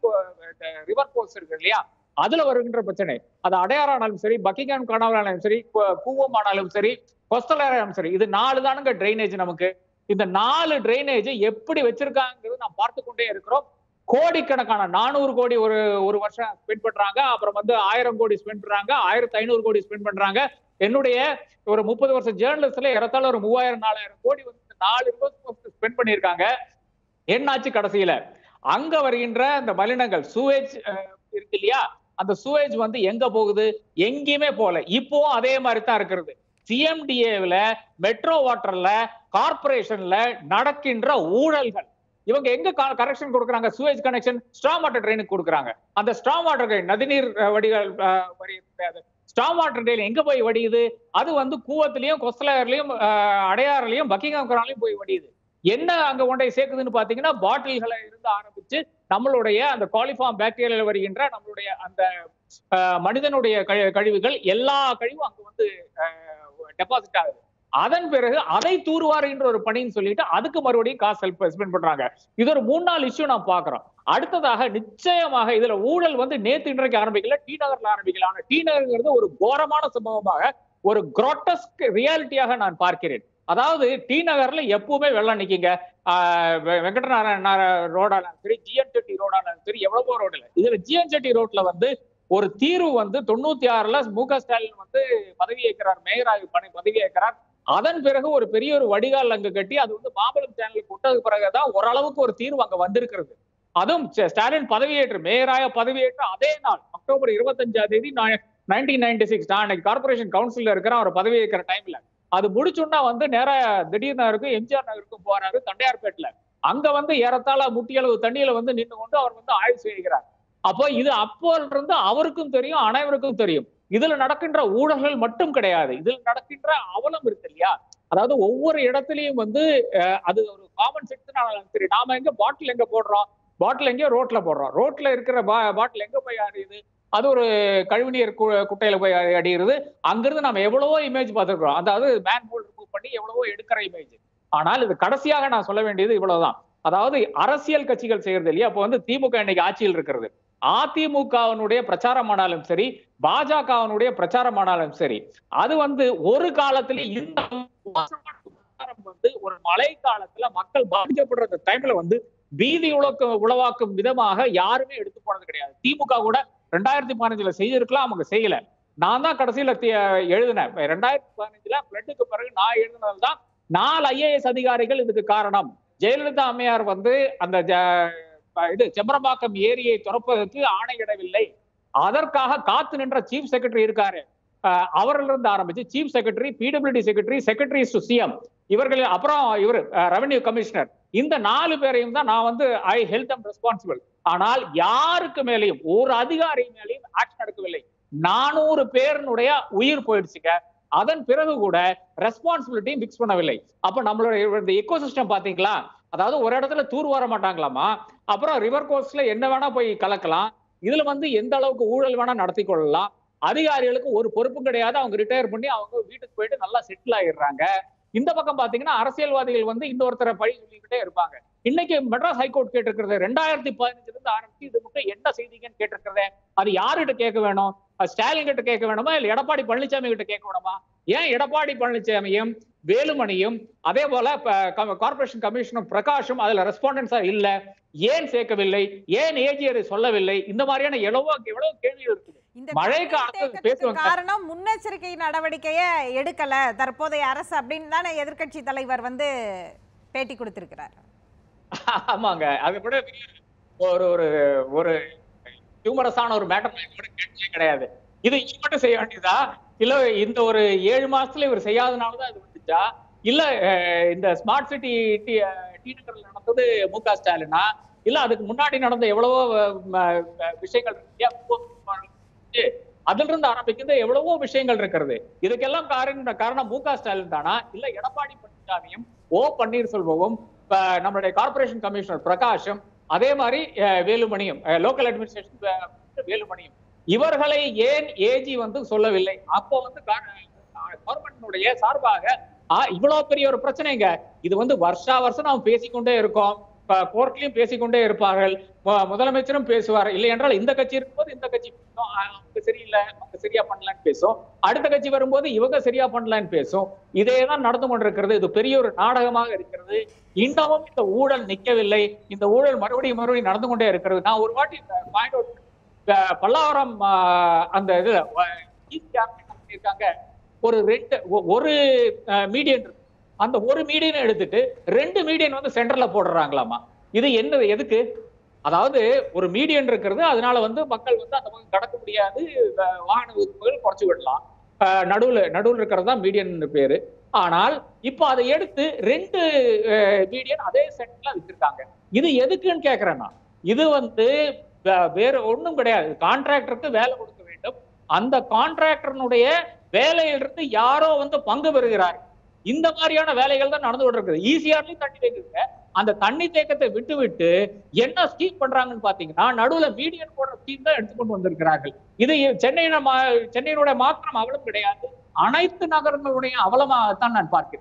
C: ரிவர் கோர்ஸ் இருக்கு இல்லையா அதுல வருகின்ற பிரச்சனை அது அடையாறு ஆனாலும் சரி பக்கிங்ஹாம் கனாவல் ஆனாலும் சரி கு- கூவம் ஆனாலும் சரி கொஸ்டலர் ஆனாலும் சரி இது நாலு தானுங்க ட்ரைனேஜ் நமக்கு இந்த நாலு ட்ரைனேஜ் எப்படி வச்சிருக்காங்கிறது நாம் பார்த்து கொண்டே இருக்கிறோம் கோடிக்கணக்கான நானூறு கோடி ஒரு ஒரு வருஷம் ஸ்பெண்ட் பண்றாங்க அப்புறம் வந்து ஆயிரம் கோடி ஸ்பெண்ட் பண்றாங்க ஆயிரத்தி ஐநூறு கோடி ஸ்பெண்ட் பண்றாங்க என்னுடைய ஒரு முப்பது வருஷம் ஜேர்னலிஸ்ட்ல ஏறத்தாழ ஒரு மூவாயிரம் நாலாயிரம் கோடி வந்து இந்த நாலு ரிவர்ஸ் ஸ்பெண்ட் பண்ணியிருக்காங்க என்னாச்சு கடைசியில அங்க வருகின்ற அந்த மலினங்கள் சூவேஜ் இருக்கு இல்லையா அந்த சூவேஜ் வந்து எங்க போகுது எங்கேயுமே போகல இப்போ அதே மாதிரி தான் இருக்கிறது சிஎம்டிஏவில் மெட்ரோ வாட்டர்ல கார்பரேஷன்ல நடக்கின்ற ஊழல்கள் இவங்க எங்க கனெக்ஷன் கொடுக்குறாங்க சூவேஜ் கனெக்ஷன் ஸ்ட்ராங் வாட்டர் ட்ரெயினுக்கு கொடுக்குறாங்க அந்த ஸ்ட்ராங் வாட்டர் ட்ரெயின் நதிநீர் அஹ், வடிகால் அஹ், வடி ஸ்ட்ராங் வாட்டர் ட்ரெயின் எங்க போய் வடியுது அது வந்து கூவத்திலையும் கொஸ்தலர்லயும் அடையாறுலயும் பக்கிங்ஹாம் கனாலையும் போய் வடியுது என்ன அங்க கொண்டை சேர்க்குதுன்னு பாத்தீங்கன்னா பாட்டில்களை இருந்து ஆரம்பிச்சு நம்மளுடைய அந்த காலிஃபார்ம் பாக்டீரியால வருகின்ற நம்மளுடைய அந்த அஹ், மனிதனுடைய கழி- கழிவுகள் எல்லா கழிவும் அங்க வந்து டெபாசிட் ஆகுது அதன் பிறகு அதை தூர்வாருகின்ற ஒரு பணின்னு சொல்லிட்டு அதுக்கு மறுபடியும் காசு ஹெல்ப் ஸ்பெண்ட் பண்றாங்க இது ஒரு மூணு நாலு இஷ்யூ நான் பாக்குறோம் அடுத்ததாக நிச்சயமாக இதுல ஊழல் வந்து நேத்து இன்றைக்கு ஆரம்பிக்கல டி நகர்ல ஆரம்பிக்கல ஆனா டி நகர்ங்கிறது ஒரு கோரமான சம்பவமாக ஒரு குரோட்டஸ்க் ரியாலிட்டியாக நான் பார்க்கிறேன் அதாவது டி நகர்ல எப்பவுமே வெள்ளம் நிக்குங்க ஆஹ் வெ- வெங்கடநாராயண ரோடானாலும் சரி ஜிஎன் செட்டி ரோடானாலும் சரி எவ்வளவோ ரோடுல இதுல ஜிஎன் செட்டி ரோட்ல வந்து ஒரு தீர்வு வந்து தொண்ணூத்தி ஆறுல மு க ஸ்டாலின் வந்து பதவி ஏற்கிறார் மேயராக பணி பதவி ஏற்கிறார் அதன் பிறகு ஒரு பெரிய ஒரு வடிகால் அங்க கட்டி அது வந்து மாம்பழம் சேனலுக்கு விட்டது பிறகுதான் ஓரளவுக்கு ஒரு தீர்வு அங்க வந்திருக்கிறது அதுவும் ஸ்ட- ஸ்டாலின் பதவியேற்று மேயராக பதவியேற்று அதே நாள் அக்டோபர் இருபத்தஞ்சாம் தேதி நைன்டீன் நைன்டி சிக்ஸ் நான் அன்னைக்கு கார்பரேஷன் கவுன்சில்ல இருக்கிறேன் அவர் பதவி ஏற்கிற டைம்ல அது முடிச்சுன்னா வந்து நேரா திடீர் நகருக்கும் எம்ஜிஆர் நகருக்கும் போறாரு தண்டையார்பேட்டில் அங்க வந்து ஏறத்தாழ முட்டியளவு தண்ணியில வந்து நின்று கொண்டு அவர் வந்து ஆய்வு செய்கிறார் அப்போ இது அப்போல இருந்து அவருக்கும் தெரியும் அனைவருக்கும் தெரியும் இதுல நடக்கின்ற ஊழல்கள் மட்டும் கிடையாது இதுல நடக்கின்ற அவலம் இருக்கு இல்லையா அதாவது ஒவ்வொரு இடத்துலயும் வந்து அஹ், அது ஒரு காமன் சென்ஸ் தெரியும் நாம எங்க பாட்டில் எங்க போடுறோம் பாட்டில் எங்கேயோ ரோட்ல போடுறோம் ரோட்ல இருக்கிற பாட்டில் எங்க போய் அடியுது அது ஒரு கழிவுநீர் கு- குட்டையில போய் அடிகிறது அங்கிருந்து நம்ம எவ்வளவோ இமேஜ் பார்த்திருக்கிறோம் அதாவது மேன் ஹோல் ரிமூவ் பண்ணி எவ்வளவோ எடுக்கிற இமேஜ் ஆனால் இது கடைசியாக நான் சொல்ல வேண்டியது இவ்வளவுதான் அதாவது அரசியல் கட்சிகள் செய்யறது இல்லையா அப்போ வந்து திமுக இன்னைக்கு ஆட்சியில் இருக்கிறது அதிமுகவினுடைய பிரச்சாரமானாலும் சரி பாஜகவினுடைய பிரச்சாரமானாலும் சரி அது வந்து ஒரு காலத்துல இந்த மோசமான பிரச்சாரம் வந்து ஒரு மழை காலத்துல மக்கள் பாதிக்கப்படுற டைம்ல வந்து பீதி உலக்க உளவாக்கும் விதமாக யாருமே எடுத்து போனது கிடையாது திமுக கூட ரெண்டாயிரத்தி பதினஞ்சுல செய்திருக்கலாம் அவங்க செய்யல நான் தான் கடைசியில தி- எழுதினேன் இப்ப ரெண்டாயிரத்தி பதினஞ்சுல பிளட்டுக்கு பிறகு நான் எழுதினதுதான் நாலு ஐஏஎஸ் அதிகாரிகள் இதுக்கு காரணம் ஜெயலலிதா அம்மையார் வந்து அந்த ஜ- இது செம்பரம்பாக்கம் ஏரியை திறப்பதற்கு ஆணையிடவில்லை அதற்காக காத்து நின்ற சீஃப் செக்ரட்டரி இருக்காரு அஹ் அவர்ல இருந்து ஆரம்பிச்சு chief secretary PWD secretary secretary to CM இவர்கள் அப்புறம் இவர் ரெவென்யூ கமிஷனர் இந்த நாலு பேரையும் தான் நான் வந்து ஐ ஹெல்த் அம் ரெஸ்பான்சிபிள் ஆனால் யாருக்கு மேலேயும் ஒரு அதிகாரி மேலேயும் ஆக்ஷன் எடுக்கவில்லை நானூறு பேருனுடைய உயிர் போயிடுச்சுங்க அதன் பிறகு கூட ரெஸ்பான்சிபிலிட்டியும் பிக்ஸ் பண்ணவில்லை அப்ப நம்மளுடைய இந்த எக்கோசிஸ்டம் பாத்தீங்களா அதாவது ஒரு இடத்துல தூர் வர மாட்டாங்களாமா அப்புறம் ரிவர் கோஸ்ட்ல என்ன வேணா போய் கலக்கலாம் இதுல வந்து எந்த அளவுக்கு ஊழல் வேணா நடத்தி கொள்ளலாம் அதிகாரிகளுக்கு ஒரு பொறுப்பும் கிடையாது அவங்க ரிட்டையர் பண்ணி அவங்க வீட்டுக்கு போயிட்டு நல்லா செட்டில் ஆயிடுறாங்க இந்த பக்கம் பாத்தீங்கன்னா அரசியல்வாதிகள் வந்து இன்னொருத்தரை பழி சொல்லிக்கிட்டே இருப்பாங்க இன்னைக்கு மெட்ராஸ் ஹைகோர்ட் கேட்டிருக்கிறது ரெண்டாயிரத்தி பதினஞ்சுல இருந்து ஆரம்பிச்சு இது மட்டும் என்ன செய்தீங்கன்னு கேட்டிருக்கிறதே அது யாருகிட்ட கேட்க வேணும் அது ஸ்டாலின் கிட்ட கேட்க வேணுமா இல்ல எடப்பாடி பழனிசாமி கிட்ட கேட்க வேணுமா ஏன் எடப்பாடி பழனிசாமியும் வேலுமணியும் அதே போல கார்பரேஷன் கமிஷனர் பிரகாஷும் அதுல ரெஸ்பாண்டன்ஸா இல்ல ஏன் சேர்க்கவில்லை ஏன் ஏஜியரை சொல்லவில்லை இந்த மாதிரியான எவ்வளவோ எவ்வளவு கேள்விகள் இருக்குது
A: இந்த
C: மழை
A: தண்ணீர்
C: காலத்துல
A: தேக்கத்துக்கு
C: பேசுவாங்க.
A: காரணம் முன்னெச்சரிக்கை நடவடிக்கைய எடுக்கல தற்போதைய அரசு அப்படின்னு தானே எதிர்க்கட்சி தலைவர் வந்து பேட்டி கொடுத்திருக்கிறார்
C: ஆமாங்க அது கூட பெரிய ஒரு ஒரு ஒரு ஹியூமரஸான ஒரு மேட்டர் கூட கேட்டே கிடையாது இது இது மட்டும் செய்ய வேண்டியதா இல்ல இந்த ஒரு ஏழு மாசத்துல இவர் செய்யாதனாலதான் இது வந்துச்சா இல்ல அஹ், இந்த ஸ்மார்ட் சிட்டி டி டி நகர்ல நடந்தது மு க ஸ்டாலினா இல்ல அதுக்கு முன்னாடி நடந்த எவ்வளவோ அஹ், ம- அஹ், விஷயங்கள் இருக்கு இல்லையா? அதுல இருந்து ஆரம்பிக்கிறது எவ்வளவோ விஷயங்கள் இருக்கிறது இதுக்கெல்லாம் காரணம் காரணம் மு க ஸ்டாலின் தானா இல்ல எடப்பாடி பழனிசாமியும் ஓ பன்னீர்செல்வமும் அஹ், நம்மளுடைய கார்பரேஷன் கமிஷனர் பிரகாஷும் அதே மாதிரி அஹ், வேலுமணியும் லோக்கல் அட்மினிஸ்ட்ரேஷன் வேலுமணியும் இவர்களை ஏன் ஏஜி வந்து சொல்லவில்லை அப்போ வந்து கவர்மெண்டினுடைய சார்பாக ஆ, இவ்வளவு பெரிய ஒரு பிரச்சனைங்க இது வந்து வருஷா வருஷம் நாம் பேசிக்கொண்டே இருக்கோம் கோர்ட்லயும் பேசிக்கொண்டே இருப்பார்கள் மு- முதலமைச்சரும் பேசுவார் இல்லை என்றால் இந்த கட்சி இருக்கும்போது இந்த கட்சி பேசும் ஆ, அவங்க சரியில்லை அவங்க சரியா பண்ணலன்னு பேசும் அடுத்த கட்சி வரும்போது இவங்க சரியா பண்ணலன்னு பேசும் இதே தான் நடந்து கொண்டிருக்கிறது இது பெரிய ஒரு நாடகமாக இருக்கிறது இன்னமும் இந்த ஊழல் நிக்கவில்லை இந்த ஊழல் மறுபடியும் மறுபடியும் நடந்து கொண்டே இருக்கிறது நான் ஒரு வாட்டி பாயிண்ட் அவுட் பல்லாவரம் ஆ, அந்த இதுல வ- ECR என்ன பண்ணியிருக்காங்க ஒரு ரெண்டு ஒ- ஒரு மீடியன் இருக்கு அந்த ஒரு மீடியன் எடுத்துட்டு ரெண்டு மீடியன் வந்து சென்டர்ல போடுறாங்களாமா இது என்ன எதுக்கு அதாவது ஒரு மீடியன் இருக்கிறது அதனால வந்து மக்கள் வந்து அந்த பக்கம் கடக்க முடியாது அஹ் வாகன விதிப்புகள் குறைச்சு விடலாம் அஹ் நடுவுல நடுவுல இருக்கிறது தான் மீடியன் பேரு ஆனால் இப்போ அதை எடுத்து ரெண்டு மீடியன் அதே சென்டர்ல வச்சிருக்காங்க இது எதுக்குன்னு கேக்குறேன் நான் இது வந்து வே- வேற ஒண்ணும் கிடையாது கான்ட்ராக்டருக்கு வேலை கொடுக்க வேண்டும் அந்த கான்ட்ராக்டர்னுடைய வேலையிலிருந்து யாரோ வந்து பங்கு பெறுகிறார் இந்த மாதிரியான வேலைகள் தான் நடந்து கொண்டு இருக்குது ஈஸியார்லயும் தண்ணி தேக்குங்க அந்த தண்ணி தேக்கத்தை விட்டு விட்டு என்ன ஸ்கீம் பண்றாங்கன்னு பாத்தீங்கன்னா நடுவுல மீடியன் போடுற ஸ்கீம் தான் எடுத்துக்கொண்டு வந்திருக்கிறார்கள் இது சென்னையின மா- சென்னையினுடைய மாற்றம் அவலம் கிடையாது அனைத்து நகரங்களுடைய அவலமாகத்தான் நான் பார்க்கிறேன்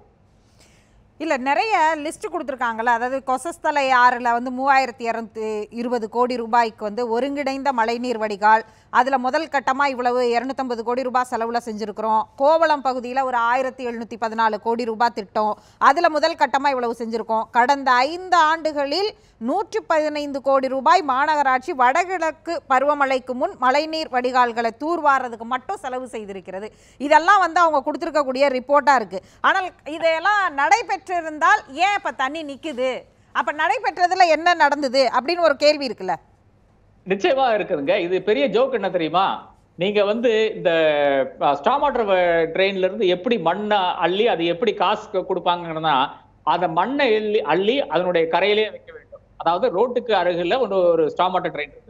A: இல்ல நிறைய லிஸ்ட் கொடுத்துருக்காங்கல்ல அதாவது கொசஸ்தலை ஆறுல வந்து மூவாயிரத்தி இரநூத்தி இருபது கோடி ரூபாய்க்கு வந்து ஒருங்கிணைந்த மழைநீர் வடிகால் அதுல முதல் கட்டமா இவ்வளவு இரநூத்தம்பது கோடி ரூபாய் செலவுல செஞ்சிருக்கிறோம் கோவளம் பகுதியில ஒரு ஆயிரத்தி எழுநூத்தி பதினாலு கோடி ரூபாய் திட்டம் அதுல முதல் கட்டமா இவ்வளவு செஞ்சிருக்கோம் கடந்த ஐந்து ஆண்டுகளில் நூற்றி பதினைந்து கோடி ரூபாய் மாநகராட்சி வடகிழக்கு பருவமழைக்கு முன் மழைநீர் வடிகால்களை தூர்வாரதுக்கு மட்டும் செலவு செய்திருக்கிறது இதெல்லாம் வந்து அவங்க கொடுத்துருக்கக்கூடிய ரிப்போர்ட்டாக இருக்குது ஆனால் இதையெல்லாம் நடைபெற்றிருந்தால் ஏன் இப்போ தண்ணி நிற்குது அப்போ நடைபெற்றதுல என்ன நடந்தது அப்படின்னு ஒரு கேள்வி இருக்குல்ல
C: நிச்சயமா இருக்குதுங்க இது பெரிய ஜோக் என்ன தெரியுமா நீங்க வந்து இந்த ஸ்டாம் வாட்டர் ட்ரெயின்ல இருந்து எப்படி மண்ணை அள்ளி அது எப்படி காசு கு- கொடுப்பாங்கன்னா அந்த மண்ணை அள்ளி அள்ளி அதனுடைய கரையிலே வைக்க வேண்டும் அதாவது ரோட்டுக்கு அருகில ஒரு ஒரு ஸ்டாம் வாட்டர் ட்ரெயின் இருக்கு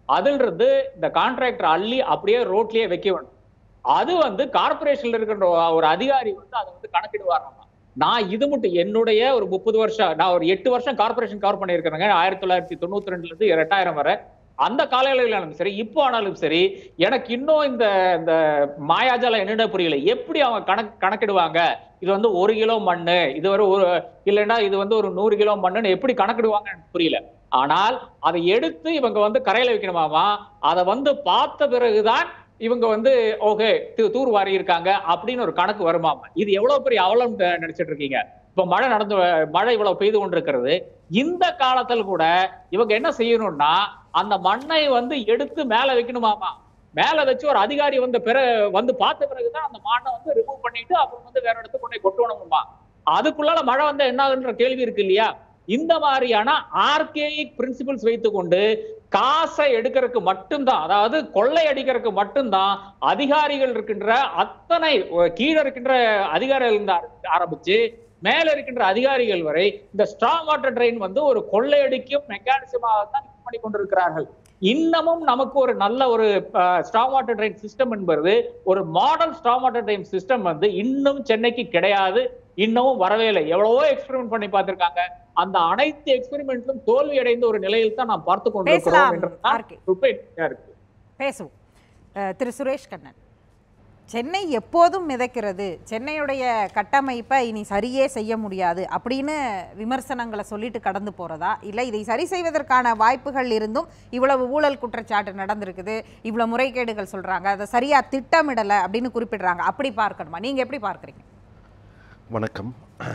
C: அதில் இருந்து இந்த கான்ட்ராக்டர் அள்ளி அப்படியே ரோட்லயே வைக்க வேண்டும் அது வந்து கார்பரேஷன்ல இருக்கின்ற ஒரு அதிகாரி வந்து அதை வந்து கணக்கிடுவாராம் நான் இது மட்டும் என்னுடைய ஒரு முப்பது வருஷம் நான் ஒரு எட்டு வருஷம் கார்பரேஷன் கவர் பண்ணியிருக்கிறேங்க ஆயிரத்தி தொள்ளாயிரத்தி தொண்ணூத்தி ரெண்டுல இருந்து ரெண்டாயிரம் வரை அந்த காலநிலையிலும் சரி இப்போ ஆனாலும் சரி எனக்கு இன்னும் இந்த இந்த மாயாஜாலம் என்னென்ன புரியல எப்படி அவங்க கணக்கு கணக்கிடுவாங்க இது வந்து ஒரு கிலோ மண்ணு இது ஒரு ஒரு இல்லைன்னா இது வந்து ஒரு நூறு கிலோ மண்ணுன்னு எப்படி கணக்கிடுவாங்க எனக்கு புரியல ஆனால் அதை எடுத்து இவங்க வந்து கரையில வைக்கணுமாமா அதை வந்து பார்த்த பிறகுதான் இவங்க வந்து ஓகே தூர் வாரி இருக்காங்க அப்படின்னு ஒரு கணக்கு வருமாமா இது எவ்வளவு பெரிய அவலம் நினைச்சிட்டு இருக்கீங்க இப்ப மழை நடந்து மழை இவ்வளவு பெய்து கொண்டிருக்கிறது இந்த காலத்துல கூட இவங்க என்ன செய்யணும்னா அந்த மண்ணை வந்து எடுத்து மேல வைக்கணுமாமா மேல வச்சு ஒரு அதிகாரி வந்து பிற வந்து பார்த்த பிறகுதான் அந்த மண்ணை வந்து ரிமூவ் பண்ணிட்டு அப்புறம் வந்து வேற இடத்துக்கு கொண்டு போய் கொட்டணுமா அதுக்குள்ளால மழை வந்தா என்ன ஆகுன்ற கேள்வி இருக்கு இல்லையா இந்த மாதிரியான ஆர்கேயிக் பிரின்சிபல்ஸ் வைத்துக்கொண்டு காசை எடுக்கிறதுக்கு மட்டும்தான் அதாவது கொள்ளை அடிக்கிறதுக்கு மட்டும்தான் அதிகாரிகள் இருக்கின்ற அத்தனை அஹ், கீழே இருக்கின்ற அதிகாரிகள் இருந்து ஆர- ஆரம்பிச்சு மேல இருக்கின்ற அதிகாரிகள் வரை இந்த ஸ்ட்ராங் வாட்டர் ட்ரெயின் வந்து ஒரு கொள்ளையடிக்கும் மெக்கானிசமாக தான் use பண்ணி கொண்டிருக்கிறார்கள் இன்னமும் நமக்கு ஒரு நல்ல ஒரு ஸ்ட்ராங் வாட்டர் ட்ரெயின் சிஸ்டம் என்பது ஒரு model strong water drain system வந்து இன்னும் சென்னைக்கு கிடையாது இன்னமும் வரவே இல்லை எவ்வளவோ எக்ஸ்பெரிமெண்ட் பண்ணி பார்த்திருக்காங்க அந்த அனைத்து எக்ஸ்பெரிமெண்ட்டும் தோல்வி அடைந்த ஒரு நிலையில் தான் நாம் பார்த்து கொண்டிருக்கிறோம்
A: பேசலாம்
C: என்றதுதான்
A: ஆர்கே
C: உண்மையா இருக்கு
A: பேசுவோம் அஹ், திரு சுரேஷ் கண்ணன் சென்னை எப்போதும் மிதக்கிறது சென்னையுடைய கட்டமைப்பை இனி சரியே செய்ய முடியாது அப்படின்னு விமர்சனங்களை சொல்லிட்டு கடந்து போறதா இல்லை இதை சரி செய்வதற்கான வாய்ப்புகள் இருந்தும் இவ்வளவு ஊழல் குற்றச்சாட்டு நடந்திருக்குது இவ்வளவு முறைகேடுகள் சொல்றாங்க அதை சரியா திட்டமிடலை அப்படின்னு குறிப்பிடுறாங்க அப்படி பார்க்கணுமா நீங்க எப்படி பார்க்குறீங்க
D: வணக்கம்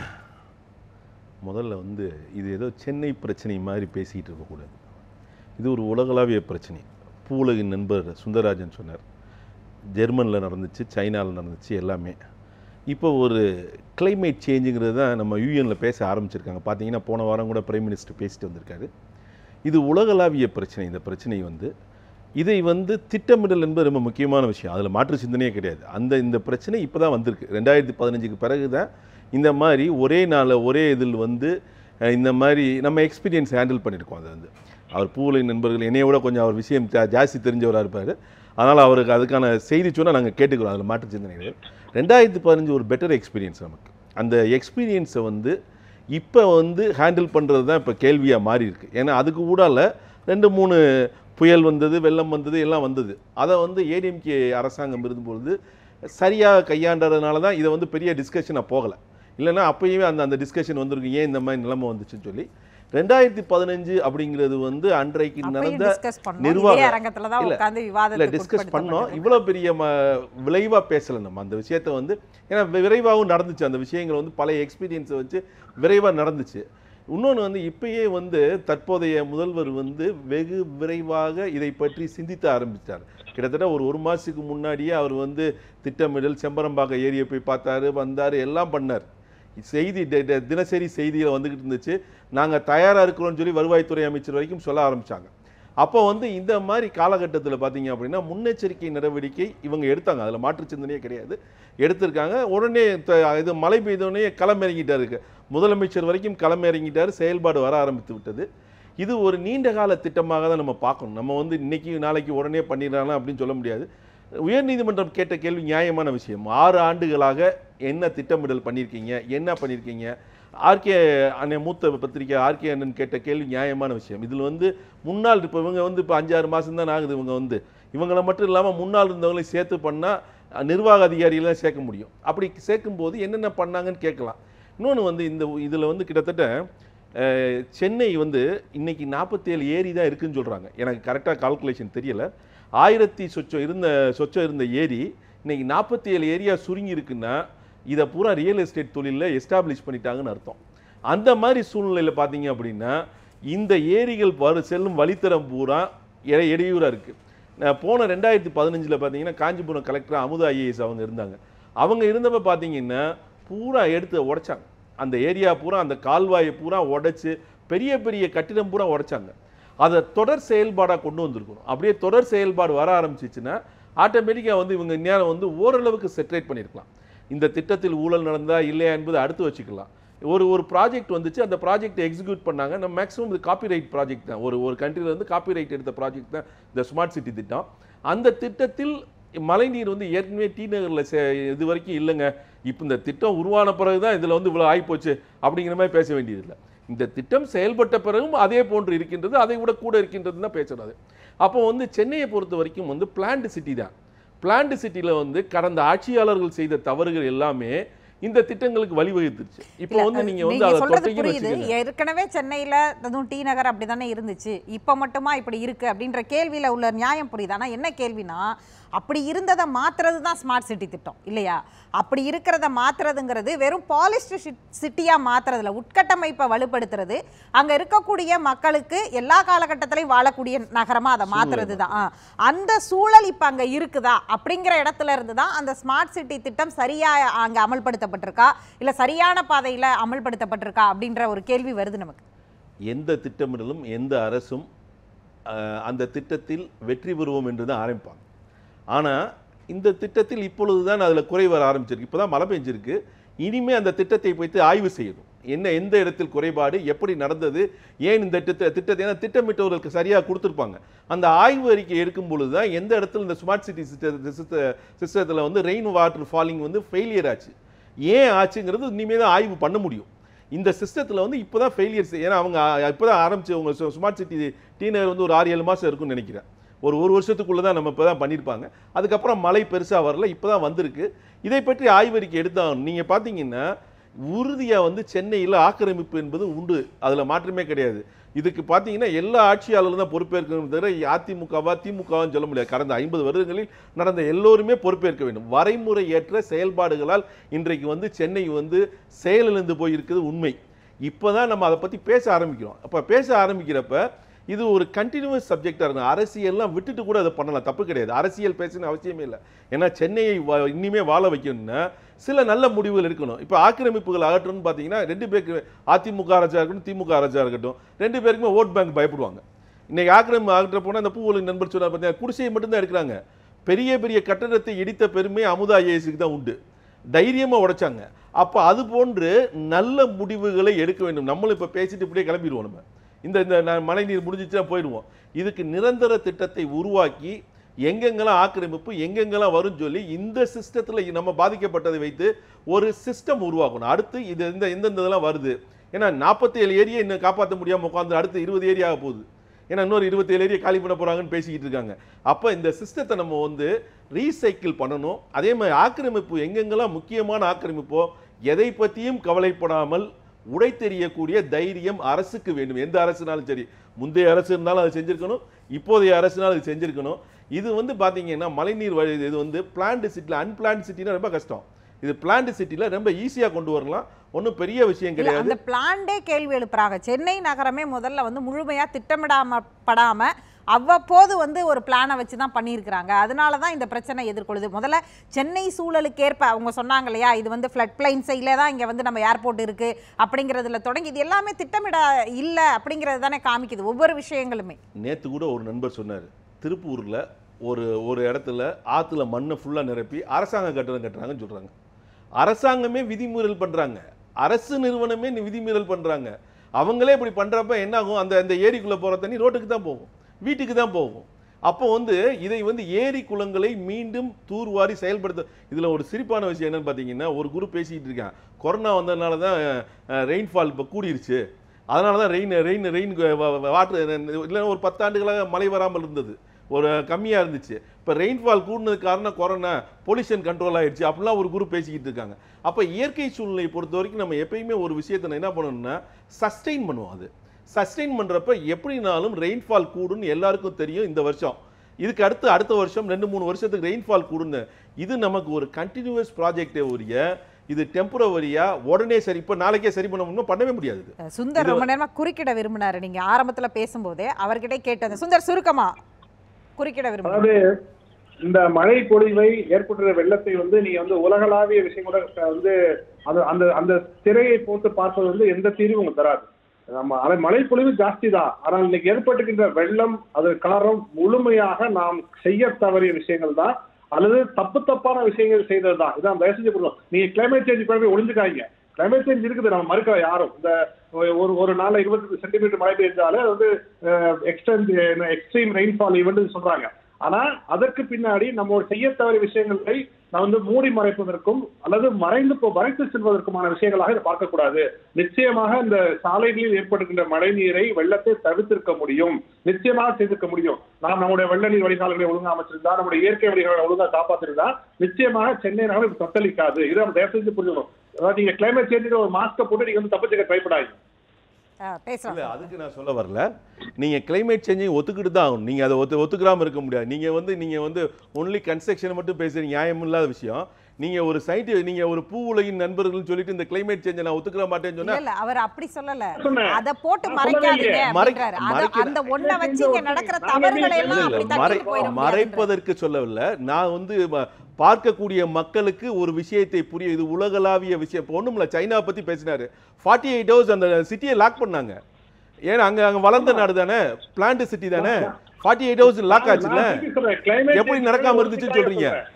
D: முதல்ல வந்து இது ஏதோ சென்னை பிரச்சனை மாதிரி பேசிக்கிட்டு இருக்கக்கூடாது இது ஒரு உலகளாவிய பிரச்சனை பூவுலகின் நண்பர் சுந்தரராஜன் சொன்னார் ஜெர்மனில் நடந்துச்சு சைனாவில் நடந்துச்சு எல்லாமே இப்போ ஒரு climate சேஞ்சுங்கிறது தான் நம்ம யூஎனில் பேச ஆரம்பிச்சிருக்காங்க பார்த்தீங்கன்னா போன வாரம் கூட பிரைம் மினிஸ்டர் பேசிட்டு வந்திருக்காரு இது உலகளாவிய பிரச்சனை இந்த பிரச்சனை வந்து இதை வந்து திட்டமிடல் என்பது ரொம்ப முக்கியமான விஷயம் அதில் மாற்று சிந்தனையே கிடையாது அந்த இந்த பிரச்சனை இப்போ தான் வந்திருக்கு ரெண்டாயிரத்தி பதினஞ்சுக்கு பிறகு தான் இந்த மாதிரி ஒரே நாளில் ஒரே இதில் வந்து அஹ், இந்த மாதிரி நம்ம எக்ஸ்பீரியன்ஸ் ஹேண்டில் பண்ணியிருக்கோம் அது வந்து அவர் பூலை நண்பர்கள் என்னைய விட கொஞ்சம் அவர் விஷயம் ஜா- ஜாஸ்தி தெரிஞ்சவராக இருப்பார் அதனால் அவருக்கு அதுக்கான செய்தி சொன்னால் நாங்கள் கேட்டுக்கிறோம் அதில் மாற்று சிந்தனை கிடையாது ரெண்டாயிரத்தி பதினஞ்சு ஒரு பெட்டர் எக்ஸ்பீரியன்ஸ் நமக்கு அந்த எக்ஸ்பீரியன்ஸை வந்து இப்போ வந்து ஹேண்டில் பண்ணுறது தான் இப்போ கேள்வியாக மாறி இருக்கு ஏன்னா அதுக்கு கூடால ரெண்டு மூணு புயல் வந்தது வெள்ளம் வந்தது எல்லாம் வந்தது அதை வந்து ஏடிஎம்கே அரசாங்கம் இருந்தபொழுது சரியாக கையாண்டதுனால தான் இதை வந்து பெரிய டிஸ்கஷனாக போகலை இல்லைன்னா அப்பயுமே அந்த அந்த டிஸ்கஷன் வந்திருக்கு ஏன் இந்த மாதிரி நிலைமை வந்துச்சுன்னு சொல்லி ரெண்டாயிரத்தி பதினஞ்சு அப்படிங்கிறது வந்து அன்றைக்கு
A: அப்பயும்
D: நடந்த
A: டிஸ்கஸ் பண்ணோம்
D: நிர்வாக-
A: இதே அரங்கத்துல தான்
D: இல்ல,
A: உட்கார்ந்து
D: இல்லை
A: விவாதத்துக்கு
D: டிஸ்கஸ் பண்ணோம்
A: உட்படுத்தப்பட்டிருக்கு.
D: இவ்வளோ பெரிய ம விளைவாக பேசலை நம்ம அந்த விஷயத்தை வந்து ஏன்னா விரைவாகவும் நடந்துச்சு அந்த விஷயங்கள் வந்து பழைய எக்ஸ்பீரியன்ஸை வச்சு விரைவாக நடந்துச்சு இன்னொன்று வந்து இப்பயே வந்து தற்போதைய முதல்வர் வந்து வெகு விரைவாக இதை பற்றி சிந்தித்த ஆரம்பித்தார் கிட்டத்தட்ட ஒரு ஒரு மாதத்துக்கு முன்னாடியே அவர் வந்து திட்டமிடல் செம்பரம்பாக்கம் ஏரியை போய் பார்த்தாரு வந்தார் எல்லாம் பண்ணார் செய்தி ட- ட- தினசரி செய்தியில் வந்துக்கிட்டு இருந்துச்சு நாங்கள் தயாராக இருக்கிறோம்னு சொல்லி வருவாய்த்துறை அமைச்சர் வரைக்கும் சொல்ல ஆரம்பிச்சாங்க அப்போ வந்து இந்த மாதிரி காலகட்டத்தில் பார்த்தீங்க அப்படின்னா முன்னெச்சரிக்கை நடவடிக்கை இவங்க எடுத்தாங்க அதில் மாற்று சிந்தனையே கிடையாது எடுத்திருக்காங்க உடனே த- இது மழை பெய்தோடனே களமிறங்கிட்டாரு முதலமைச்சர் வரைக்கும் களமிறங்கிட்டாரு செயல்பாடு வர ஆரம்பித்து விட்டது இது ஒரு நீண்ட கால திட்டமாக தான் நம்ம பார்க்கணும் நம்ம வந்து இன்னைக்கு நாளைக்கு உடனே பண்ணிடலாம் அப்படின்னு சொல்ல முடியாது உயர்நீதிமன்றம் கேட்ட கேள்வி நியாயமான விஷயம் ஆறு ஆண்டுகளாக என்ன திட்டமிடல் பண்ணியிருக்கீங்க என்ன பண்ணியிருக்கீங்க ஆர்கே அண்ணன் மூத்த பத்திரிக்கை ஆர்கே அண்ணன் கேட்ட கேள்வி நியாயமான விஷயம் இதில் வந்து முன்னாள் இப்போ இவங்க வந்து இப்போ அஞ்சாறு மாதம் தான் ஆகுது இவங்க வந்து இவங்கள மட்டும் இல்லாமல் முன்னால் இருந்தவங்களையும் சேர்த்து பண்ணால் நிர்வாக அதிகாரிகளை சேர்க்க முடியும் அப்படி சேர்க்கும்போது என்னென்ன பண்ணாங்கன்னு கேட்கலாம் இன்னொன்று வந்து இந்த இதில் வந்து கிட்டத்தட்ட அஹ், சென்னை வந்து இன்னைக்கு நாற்பத்தேழு ஏரி தான் இருக்குன்னு சொல்கிறாங்க எனக்கு கரெக்டாக கால்குலேஷன் தெரியல ஆயிரத்தி சொச்சம் இருந்த சொச்சம் இருந்த ஏரி இன்னைக்கு நாற்பத்தி ஏழு ஏரியா சுருங்கி இருக்குன்னா இதை பூரா ரியல் எஸ்டேட் தொழிலில் எஸ்டாப்ளிஷ் பண்ணிட்டாங்கன்னு அர்த்தம் அந்த மாதிரி சூழ்நிலையில் பார்த்தீங்க அப்படின்னா இந்த ஏரிகள் வரு செல்லும் வழித்தடம் பூரா இட- இடையூறா இருக்குது நான் போன ரெண்டாயிரத்தி பதினஞ்சில் பார்த்தீங்கன்னா காஞ்சிபுரம் கலெக்டர் அமுதா ஐஏஎஸ் அவங்க இருந்தாங்க அவங்க இருந்தப்ப பார்த்தீங்கன்னா பூரா எடுத்து உடைச்சாங்க அந்த ஏரியா பூரா அந்த கால்வாயை பூரா உடைச்சு பெரிய பெரிய கட்டிடம் பூரா உடைச்சாங்க அதை தொடர் செயல்பாடாக கொண்டு வந்திருக்கணும் அப்படியே தொடர் செயல்பாடு வர ஆரம்பிச்சிச்சுன்னா ஆட்டோமேட்டிக்காக வந்து இவங்க நேரம் வந்து ஓரளவுக்கு செட்ரேட் பண்ணியிருக்கலாம் இந்த திட்டத்தில் ஊழல் நடந்தா இல்லையா என்பது அடுத்து வச்சுக்கலாம் ஒரு ஒரு ப்ராஜெக்ட் வந்துச்சு அந்த ப்ராஜெக்ட் எக்ஸிக்யூட் பண்ணாங்க நம்ம மேக்ஸிமம் இது காப்பிரைட் ப்ராஜெக்ட் தான் ஒரு ஒரு countryல இருந்து காப்பிரைட் எடுத்த ப்ராஜெக்ட் தான் இந்த ஸ்மார்ட் சிட்டி திட்டம் அந்த திட்டத்தில் மழைநீர் வந்து ஏற்கனவே டி நகரில் இது வரைக்கும் இல்லைங்க இப்போ இந்த திட்டம் உருவான பிறகு தான் இதில் வந்து இவ்வளோ ஆகிப்போச்சு அப்படிங்கிற மாதிரி பேச வேண்டியதில்லை இந்த திட்டம் செயல்பட்ட பிறகும் அதே போன்று இருக்கின்றது அதை விட கூட இருக்கின்றது தான் பேசுறது அப்போ வந்து சென்னையை பொறுத்த வரைக்கும் வந்து பிளான்டு சிட்டி தான் பிளான்டு சிட்டியில் வந்து கடந்த ஆட்சியாளர்கள் செய்த தவறுகள் எல்லாமே இந்த திட்டங்களுக்கு வழிவகுத்துருச்சு இப்போ
A: இல்ல,
D: வந்து
A: அது
D: நீங்க வந்து
A: நீங்க
D: அதை
A: சொல்றது
D: தொட்டீங்கன்னு
A: புரியுது
D: வச்சுக்கோங்க
A: ஏற்கனவே சென்னையில அதுவும் டி நகர் அப்படிதானே இருந்துச்சு இப்ப மட்டுமா இப்படி இருக்கு அப்படின்ற கேள்வியில உள்ள நியாயம் புரியுது ஆனா என்ன கேள்வினா அப்படி இருந்ததை மாத்துறது தான் ஸ்மார்ட் சிட்டி திட்டம் இல்லையா அப்படி இருக்கிறத மாத்துறதுங்கிறது வெறும் பாலிஸ்ட் சிட்டியா மாத்துறதுல உட்கட்டமைப்பை வலுப்படுத்துறது அங்க இருக்கக்கூடிய மக்களுக்கு எல்லா காலகட்டத்திலையும் வாழக்கூடிய நகரமா அதை மாத்துறது தான் ஆ. அந்த சூழல் இப்ப அங்க இருக்குதா அப்படிங்கிற இடத்துல இருந்து தான் அந்த ஸ்மார்ட் சிட்டி திட்டம் சரியா அங்க அமல்படுத்தப்பட்டிருக்கா இல்ல சரியான பாதையில அமல்படுத்தப்பட்டிருக்கா அப்படின்ற ஒரு கேள்வி வருது நமக்கு
D: எந்த திட்டமிடலும் எந்த அரசும் அஹ், அந்த திட்டத்தில் வெற்றி பெறுவோம் என்று தான் ஆரம்பிப்பாங்க ஆனால் இந்த திட்டத்தில் இப்பொழுது தான் அதில் குறை வர ஆரம்பிச்சிருக்கு இப்போ தான் மழை பெஞ்சிருக்கு இனிமே அந்த திட்டத்தை வைத்து ஆய்வு செய்யணும் என்ன எந்த இடத்தில் குறைபாடு எப்படி நடந்தது ஏன் இந்த திட்ட திட்டத்தை ஏன்னா திட்டமிட்டவர்களுக்கு சரியாக கொடுத்துருப்பாங்க அந்த ஆய்வு அறிக்கை எடுக்கும் பொழுது தான் எந்த இடத்துல இந்த ஸ்மார்ட் சிட்டி சிஸ்ட சிஸ்டத்தில் வந்து ரெயின் வாட்டர் ஃபாலிங் வந்து ஃபெயிலியர் ஆச்சு ஏன் ஆச்சுங்கிறது இனிமேல் தான் ஆய்வு பண்ண முடியும் இந்த சிஸ்டத்தில் வந்து இப்போ தான் ஃபெயிலியர்ஸ் ஏன்னா அவங்க இப்போ தான் ஆரம்பிச்சு அவங்க ஸ்மார்ட் சிட்டி டீனர் வந்து ஒரு ஆறு ஏழு மாதம் இருக்கும்னு நினைக்கிறேன் ஒரு ஒரு வருஷத்துக்குள்ளே தான் நம்ம இப்போ தான் பண்ணியிருப்பாங்க அதுக்கப்புறம் மழை பெருசாக வரல இப்போ தான் வந்திருக்கு இதை பற்றி ஆய்வறிக்கை எடுத்தாங்க நீங்கள் பார்த்தீங்கன்னா உறுதியாக வந்து சென்னையில் ஆக்கிரமிப்பு என்பது உண்டு அதில் மாற்றமே கிடையாது இதுக்கு பார்த்தீங்கன்னா எல்லா ஆட்சியாளர்களும் தான் பொறுப்பேற்கணும் தவிர அதிமுகவா திமுகவான்னு சொல்ல முடியாது கடந்த ஐம்பது வருடங்களில் நடந்த எல்லோருமே பொறுப்பேற்க வேண்டும் வரைமுறையற்ற செயல்பாடுகளால் இன்றைக்கு வந்து சென்னை வந்து செயலிழந்து போயிருக்குது உண்மை இப்போ தான் நம்ம அதை பற்றி பேச ஆரம்பிக்கிறோம் அப்போ பேச ஆரம்பிக்கிறப்ப இது ஒரு கண்டினியூஸ் சப்ஜெக்டாக இருக்கும் அரசியல்லாம் விட்டுட்டு கூட அதை பண்ணலாம் தப்பு கிடையாது அரசியல் பேசணும் அவசியமே இல்லை ஏன்னா சென்னையை வா- இனிமே வாழ வைக்கணும்னா சில நல்ல முடிவுகள் எடுக்கணும் இப்போ ஆக்கிரமிப்புகள் அகற்றணும்னு பார்த்தீங்கன்னா ரெண்டு பேருக்கு அதிமுக அரசா இருக்கட்டும் திமுக அரசா இருக்கட்டும் ரெண்டு பேருக்குமே ஓட் பேங்க் பயப்படுவாங்க இன்னைக்கு ஆக்கிரமிப்பு அகற்ற போனால் அந்த பூவலுக்கு நண்பர் சொன்னார் பார்த்தீங்கன்னா குடிசையை மட்டும்தான் எடுக்கிறாங்க பெரிய பெரிய கட்டடத்தை இடித்த பெருமை அமுதா ஐஏஎஸ்க்கு தான் உண்டு தைரியமாக உடைச்சாங்க அப்போ அது போன்று நல்ல முடிவுகளை எடுக்க வேண்டும் நம்மளும் இப்போ பேசிட்டு இப்படியே கிளம்பிடுவோம் நம்ம இந்த இந்த நான் மழைநீர் முடிஞ்சிச்சுன்னா போயிடுவோம் இதுக்கு நிரந்தர திட்டத்தை உருவாக்கி எங்கெங்கெல்லாம் ஆக்கிரமிப்பு எங்கெங்கெல்லாம் வரும்னு சொல்லி இந்த சிஸ்டத்தில் நம்ம பாதிக்கப்பட்டதை வைத்து ஒரு சிஸ்டம் உருவாக்கணும் அடுத்து இது இந்த எந்தெந்த இதெல்லாம் வருது ஏன்னா நாற்பத்தி ஏழு ஏரியா இன்னும் காப்பாற்ற முடியாமல் உட்காந்து அடுத்து இருபது ஏரியா ஆக போகுது ஏன்னா இன்னொரு இருபத்தேழு ஏரியா காலி பண்ண போகிறாங்கன்னு பேசிக்கிட்டு இருக்காங்க அப்போ இந்த சிஸ்டத்தை நம்ம வந்து ரீசைக்கிள் பண்ணணும் அதே மாதிரி ஆக்கிரமிப்பு எங்கெங்கெல்லாம் முக்கியமான ஆக்கிரமிப்போ எதை பற்றியும் கவலைப்படாமல் உடை தெரியக்கூடிய தைரியம் அரசுக்கு வேண்டும் எந்த அரசுனாலும் சரி முந்தைய அரசு இருந்தாலும் அதை செஞ்சிருக்கணும் இப்போதைய அரசுனாலும் அது செஞ்சிருக்கணும் இது வந்து பார்த்தீங்கன்னா மழைநீர் வழி இது வந்து பிளான்டு சிட்டியில் அன்பிளான்ட் சிட்டினா ரொம்ப கஷ்டம் இது பிளான்டு சிட்டியில் ரொம்ப ஈஸியாக கொண்டு வரலாம் ஒன்றும் பெரிய விஷயம்
A: இல்ல
D: கிடையாது
A: அந்த பிளான்டே கேள்வி எழுப்புறாங்க சென்னை நகரமே முதல்ல வந்து முழுமையா திட்டமிடாம படாம அவ்வப்போது வந்து ஒரு பிளானை வச்சு தான் பண்ணியிருக்கிறாங்க அதனால தான் இந்த பிரச்சனை எதிர்கொள்ளுது முதல்ல சென்னை சூழலுக்கேற்ப அவங்க சொன்னாங்க இல்லையா இது வந்து ஃப்ளட் பிளைன் சைடில் தான் இங்கே வந்து நம்ம ஏர்போர்ட் இருக்கு அப்படிங்கிறதுல தொடங்கி இது எல்லாமே திட்டமிட இல்லை அப்படிங்கிறது தானே காமிக்குது ஒவ்வொரு விஷயங்களுமே
D: நேற்று கூட ஒரு நண்பர் சொன்னார் திருப்பூரில் ஒரு ஒரு இடத்துல ஆற்றுல மண்ணை ஃபுல்லாக நிரப்பி அரசாங்க கட்டடம் கட்டுறாங்கன்னு சொல்கிறாங்க அரசாங்கமே விதிமீறல் பண்ணுறாங்க அரசு நிறுவனமே நி- விதிமீறல் பண்ணுறாங்க அவங்களே இப்படி பண்ணுறப்ப என்ன ஆகும் அந்த அந்த ஏரிக்குள்ளே போகிற தண்ணி ரோட்டுக்கு தான் போகும் வீட்டுக்கு தான் போகும் அப்போ வந்து இதை வந்து ஏரி குளங்களை மீண்டும் தூர்வாரி செயல்படுத்த இதில் ஒரு சிரிப்பான விஷயம் என்னன்னு பார்த்தீங்கன்னா ஒரு குரூப் பேசிக்கிட்டு இருக்கான் கொரோனா வந்ததுனால தான் ரெயின்ஃபால் இப்போ கூடிருச்சு அதனால தான் ரெயின் ரெயின் ரெயின் வாட்டர் இல்லைன்னா ஒரு பத்தாண்டுகளாக மழை வராமல் இருந்தது ஒரு கம்மியாக இருந்துச்சு இப்போ ரெயின்ஃபால் கூடுனதுக்கு காரணம் கொரோனா பொல்யூஷன் கண்ட்ரோல் ஆயிடுச்சு அப்படிலாம் ஒரு குரூப் பேசிக்கிட்டு இருக்காங்க அப்போ இயற்கை சூழ்நிலையை பொறுத்த வரைக்கும் நம்ம எப்பயுமே ஒரு விஷயத்தை நான் என்ன பண்ணணும்னா சஸ்டெயின் பண்ணுவோம் அது சஸ்டெயின் பண்ணுறப்ப எப்படினாலும் ரெயின்ஃபால் கூடுன்னு எல்லாருக்கும் தெரியும் இந்த வருஷம் இதுக்கு அடுத்து அடுத்த வருஷம் ரெண்டு மூணு வருஷத்துக்கு ரெயின்ஃபால் கூடுன்னு இது நமக்கு ஒரு கண்டினியூஸ் ப்ராஜெக்டே ஒழிய இது டெம்பரவரியா உடனே சரி இப்போ நாளைக்கே சரி பண்ண முடியுமா பண்ணவே முடியாது இது.
A: சுந்தர் ரொம்ப நேரமா குறுக்கிட விரும்பினாரு நீங்க ஆரம்பத்துல பேசும்போதே அவர்கிட்ட கேட்டது சுந்தர் சுருக்கமா குறுக்கிட விரும்பினாரு
B: அதாவது இந்த மழை பொழிவை ஏற்படுற வெள்ளத்தை வந்து நீங்க வந்து உலகளாவிய விஷயம் கூட வந்து அந்த அந்த அந்த திரையை போட்டு பார்ப்பது வந்து எந்த தீர்வும் உங்களுக்கு தராது நம்ம அதை மழை பொழிவு ஜாஸ்தி தான் ஆனால் இன்னைக்கு ஏற்பட்டுகின்ற வெள்ளம் அது காரணம் முழுமையாக நாம் செய்ய தவறிய விஷயங்கள் தான் அல்லது தப்பு தப்பான விஷயங்கள் செய்தது தான் இதான் தயவு செஞ்சு புரியும் நீங்க கிளைமேட் சேஞ்ச் கூட போய் ஒளிஞ்சுக்காதீங்க கிளைமேட் சேஞ்ச் இருக்குது நம்ம மறுக்கல யாரும் இந்த ஒரு ஒரு நாள்ல இருபத்தி சென்டிமீட்டர் மழை பெய்ஞ்சாலே அது வந்து எக்ஸ்டென்ட் எக்ஸ்ட்ரீம் ரெயின்ஃபால் ஈவெண்ட் சொல்றாங்க ஆனா அதற்கு பின்னாடி நம்ம செய்ய தவறிய விஷயங்களை நான் வந்து மூடி மறைப்பதற்கும் அல்லது மறைந்து போ- மறைத்து செல்வதற்குமான விஷயங்களாக இதை பார்க்கக்கூடாது நிச்சயமாக இந்த சாலைகளில் ஏற்படுகின்ற மழை நீரை வெள்ளத்தை தவிர்த்திருக்க முடியும் நிச்சயமாக செய்திருக்க முடியும் நாம் நம்முடைய வெள்ள நீர் வடிகால்களை ஒழுங்கா அமைச்சிருந்தா நம்முடைய இயற்கை வழிகளை ஒழுங்கா காப்பாத்திருந்தா நிச்சயமாக சென்னை நகரம் இப்படி தத்தளிக்காது இதை நம்ம தயவு செஞ்சு புரிஞ்சுக்கணும் அதாவது நீங்க கிளைமேட் சேஞ்சுக்கு ஒரு மாஸ்கை போட்டு நீங்க வந்து தப்பிச்சுக்க ட்ரை பண்ணாதீங்க
A: ஆ, பேசலாம்
D: இல்ல அதுக்கு நான் சொல்ல வரல நீங்க கிளைமேட் சேஞ்சையும் ஒத்துக்கிட்டு தான் ஆகணும் நீங்க அதை ஒத்து ஒத்துக்கிறாம இருக்க முடியாது நீங்க வந்து நீங்க வந்து ஒன்லி கன்ஸ்ட்ரக்ஷன் மட்டும் பேசுறீங்க நியாயம் இல்லாத விஷயம் நீங்க ஒரு சைட்டு நீங்க ஒரு பூ உலகின் நண்பர்கள்னு சொல்லிட்டு இந்த கிளைமேட் சேஞ்சை நான் ஒத்துக்கிற மாட்டேன்னு
A: இல்ல
D: சொன்னா
A: இல்ல அவர் அப்படி சொல்லல
B: சொன்னேன்.
A: அத போட்டு
B: நான்
A: மறைக்காதீங்க
B: சொல்லலையே.
D: மறைக்க-
A: அப்படின்றாரு. அத-
D: மறைக்க-
A: அந்த ஒண்ண வச்சு இங்க நடக்கிற
B: நாங்க
A: தவறுகளை
B: இல்ல,
A: எல்லாம்
D: இல்ல,
A: அப்படி
D: மறை
A: தட்டிட்டு போயிட முடியாது
D: மறைப்பதற்கு சொல்லவில்லை நான் வந்து ம- பார்க்கக்கூடிய மக்களுக்கு ஒரு விஷயத்தை புரிய இது உலகளாவிய விஷயம் இப்போ ஒண்ணுமில்ல சைனா பத்தி பேசினாரு ஃபார்ட்டி எயிட் ஹவர்ஸ் அந்த சிட்டியை லாக் பண்ணாங்க ஏன்னா அங்க அங்க வளர்ந்த நாடு தானே பிளான்ட் சிட்டி தானே ஃபார்ட்டி எயிட் ஹவர்ஸ் லாக் ஆச்சுல்ல
B: நான் திருப்பி சொல்றேன், climate
D: எப்படி
B: change
D: நடக்காம
B: ஒரு
D: இருந்துச்சுன்னு
B: சிக்கலாக
D: சொல்றீங்க?
B: சொல்றேன்.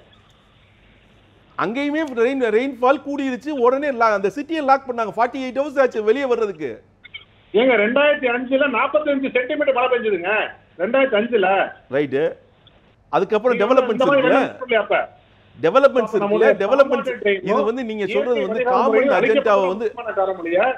D: அங்கேயுமே ரெயின் ரெயின்ஃபால் கூடிருச்சு உடனே la- அந்த சிட்டியை லாக் பண்ணாங்க ஃபார்ட்டி எயிட் ஹவர்ஸ் ஆச்சு வெளியே வர்றதுக்கு
B: ஏங்க ரெண்டாயிரத்தி அஞ்சுல நாற்பத்தஞ்சு சென்டிமீட்டர் மழை பெஞ்சதுங்க ரெண்டாயிரத்தி அஞ்சுல
D: ரைட்டு அதுக்கப்புறம்
B: நீங்க
D: டெவலப்மெண்ட்ஸ்
B: இந்த மாதிரி
D: இருக்குல்ல
B: வேலை சொல்லலையா அப்ப?
D: டெவலப்மெண்ட்ஸ்
B: அப்ப
D: இருக்குல்ல
B: நம்மளுடைய
D: டெவலப்மெண்ட்ஸ்
B: சாப்பாட்டு train
D: இது வந்து நீங்க
B: இயற்கை
D: சொல்றது வந்து
B: வழிகாட்டு
D: காமன்
B: முறையில்
D: அஜெண்டாவை
B: அழிக்கப்பட்ட
D: வந்து
B: முக்கியமான காரணம் இல்லையா?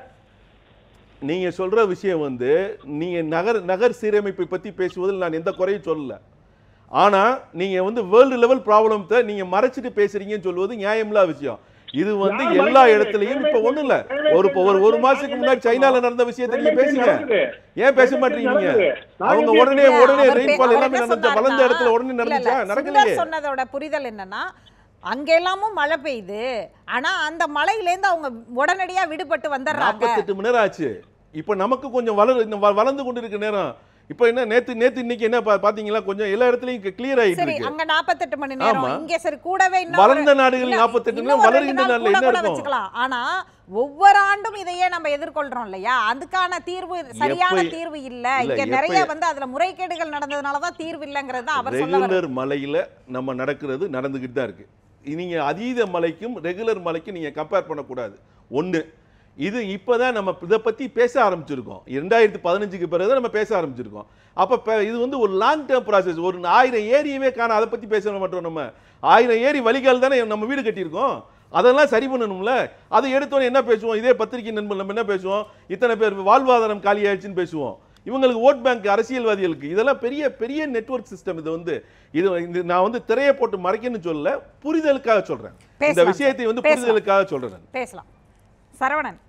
D: நீங்க சொல்ற விஷயம் வந்து நீங்க நகர் நகர் சீரமைப்பை பத்தி பேசுவதில் நான் எந்த குறையும் சொல்லல ஆனா நீங்க வந்து வேர்ல்டு லெவல் ப்ராப்ளத்தை நீங்க மறைச்சிட்டு பேசுறீங்கன்னு சொல்வது நியாயமில்லா விஷயம் இது வந்து
B: யார்
D: எல்லா
B: மறைக்கிறது?
D: இடத்துலயும் இப்ப
B: climate
D: ஒண்ணும் இல்ல
B: change
D: ஒரு இப்ப ஒரு ஒரு
B: நடக்குது.
D: மாசத்துக்கு முன்னாடி சைனால நடந்த விஷயத்தை நீங்க
B: Climate change
D: பேசுங்க
B: நடக்குது.
D: ஏன் பேச
B: Climate
D: மாட்டீங்க
B: change நடக்குது. நான்
D: அவங்க
B: எப்படி
D: உடனே
A: இல்ல,
D: உடனே
A: அவர் பே-
D: ரெயின்ஃபால்
A: அவர்
D: எல்லாமே
A: என்ன
D: நடந்த வளர்ந்த
A: சொன்னாருன்னா,
D: இடத்துல உடனே
A: இல்ல, இல்ல,
D: நடந்துச்சா
A: சுந்தர்
D: நடக்கலையே
A: சொன்னதோட புரிதல் என்னன்னா அங்க எல்லாமும் மழை பெய்யுது ஆனா அந்த மழையில இருந்து அவங்க உடனடியா விடுபட்டு வந்துடுறாங்க
D: நாற்பத்தெட்டு மணி நேரம் ஆச்சு இப்ப நமக்கு கொஞ்சம் வளர் இன்னும் வ- வளர்ந்து கொண்டு இருக்க நேரம் இப்ப என்ன நேத்து நேத்து இன்னைக்கு என்ன பா- பாத்தீங்களா கொஞ்சம் எல்லா இடத்துலயும் கிளியர் ஆயிட்டு
A: சரி
D: இருக்கு
A: அங்க 48 மணி நேரம்
D: ஆமா.
A: இங்க சரி கூடவே இன்னும்
D: வளர்ந்த
A: ஒரு-
D: நாடுகள்
A: இல்ல,
D: 48
A: இன்னும் ஒரு
D: வளர்கின்ற
A: ரெண்டு நாள்
D: நாடுல
A: கூட
D: என்ன
A: கூட
D: இருக்கும்?
A: வச்சுக்கலாம் ஆனா ஒவ்வொரு ஆண்டும் இதையே நம்ம எதிர்கொள்றோம் இல்லையா அதுக்கான தீர்வு சரியான
D: எப்ப-
A: தீர்வு இல்ல
D: இல்ல,
A: இங்க
D: எப்ப-
A: நிறைய வந்து அதுல முறைகேடுகள் நடந்ததுனால தான் தீர்வு இல்லங்கிறது தான் அவர் சொல்ல வர்றாரு.
D: ரெகுலர் மலையில நம்ம நடக்கிறது நடந்துகிட்டு தான் இருக்கு நீங்க அதீத மலைக்கும் ரெகுலர் மலைக்கும் நீங்க கம்பேர் பண்ணக்கூடாது ஒண்ணு இது இப்பதான் நம்ம இதை பத்தி பேச ஆரம்பிச்சிருக்கோம் இரண்டாயிரத்தி பதினஞ்சுக்கு பிறகு நம்ம பேச ஆரம்பிச்சிருக்கோம் அப்ப ப- இது வந்து ஒரு லாங் டேர்ம் ப்ராசஸ் ஒரு ஆயிரம் ஏரியவே காண அதை பத்தி பேச மாட்டோம் நம்ம ஆயிரம் ஏரி வழிகால் தானே நம்ம வீடு கட்டியிருக்கோம் அதெல்லாம் சரி பண்ணணும்ல அதை எடுத்தோன்னே என்ன பேசுவோம் இதே பத்திரிகை நண்பர் நம்ம என்ன பேசுவோம் இத்தனை பேர் வாழ்வாதாரம் காலியாயிடுச்சுன்னு பேசுவோம் இவங்களுக்கு ஓட் பேங்க் அரசியல்வாதிகளுக்கு இதெல்லாம் பெரிய பெரிய நெட்வொர்க் சிஸ்டம் இது வந்து இது இது நான் வந்து திரையை போட்டு மறைக்கணும்னு சொல்லல புரிதலுக்காக சொல்றேன் இந்த
A: பேசலாம்
D: விஷயத்தை வந்து
A: பேசலாம்.
D: புரிதலுக்காக சொல்றேன் நான்.
A: பேசலாம் சரவணன்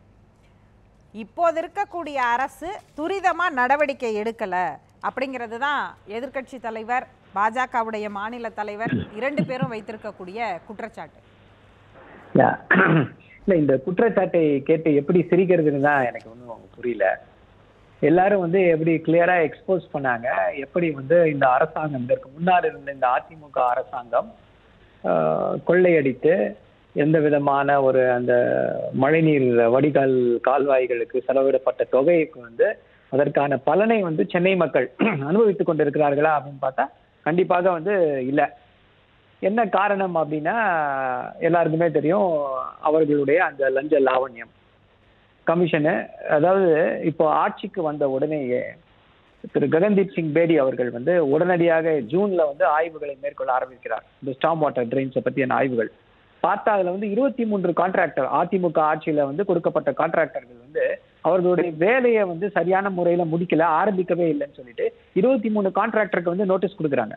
A: இப்போது இருக்கக்கூடிய அரசு துரிதமா நடவடிக்கை எடுக்கல அப்படிங்கிறது தான் எதிர்க்கட்சி தலைவர் பாஜகவுடைய மாநில தலைவர் இரண்டு பேரும் வைத்திருக்கக்கூடிய குற்றச்சாட்டு
E: Yeah. இல்ல இந்த குற்றச்சாட்டை கேட்டு எப்படி சிரிக்கிறதுன்னு தான் எனக்கு ஒன்றும் புரியல எல்லாரும் வந்து எப்படி கிளியரா எக்ஸ்போஸ் பண்ணாங்க எப்படி வந்து இந்த அரசாங்கம் இதற்கு முன்னால் இருந்த இந்த அதிமுக அரசாங்கம் ஆஹ், கொள்ளையடித்து எந்த விதமான ஒரு அந்த மழைநீர் வடிகால் கால்வாய்களுக்கு செலவிடப்பட்ட தொகைக்கு வந்து அதற்கான பலனை வந்து சென்னை மக்கள் அனுபவித்துக் கொண்டிருக்கிறார்களா அப்படின்னு பார்த்தா கண்டிப்பாக வந்து இல்லை என்ன காரணம் அப்படின்னா எல்லாருக்குமே தெரியும் அவர்களுடைய அந்த லஞ்ச லாவண்யம் கமிஷனு அதாவது இப்போ ஆட்சிக்கு வந்த உடனேயே திரு ககன்தீப் சிங் பேடி அவர்கள் வந்து உடனடியாக ஜூன்ல வந்து ஆய்வுகளை மேற்கொள்ள ஆரம்பிக்கிறார் இந்த ஸ்டாம் வாட்டர் ட்ரெயின்ஸை பற்றியான ஆய்வுகள் பார்த்தா அதுல வந்து இருபத்தி மூன்று கான்ட்ராக்டர் அதிமுக ஆட்சியில வந்து கொடுக்கப்பட்ட கான்ட்ராக்டர்கள் வந்து அவர்களுடைய வேலையை வந்து சரியான முறையில முடிக்கல ஆரம்பிக்கவே இல்லைன்னு சொல்லிட்டு இருபத்தி மூணு கான்ட்ராக்டருக்கு வந்து நோட்டீஸ் கொடுக்குறாங்க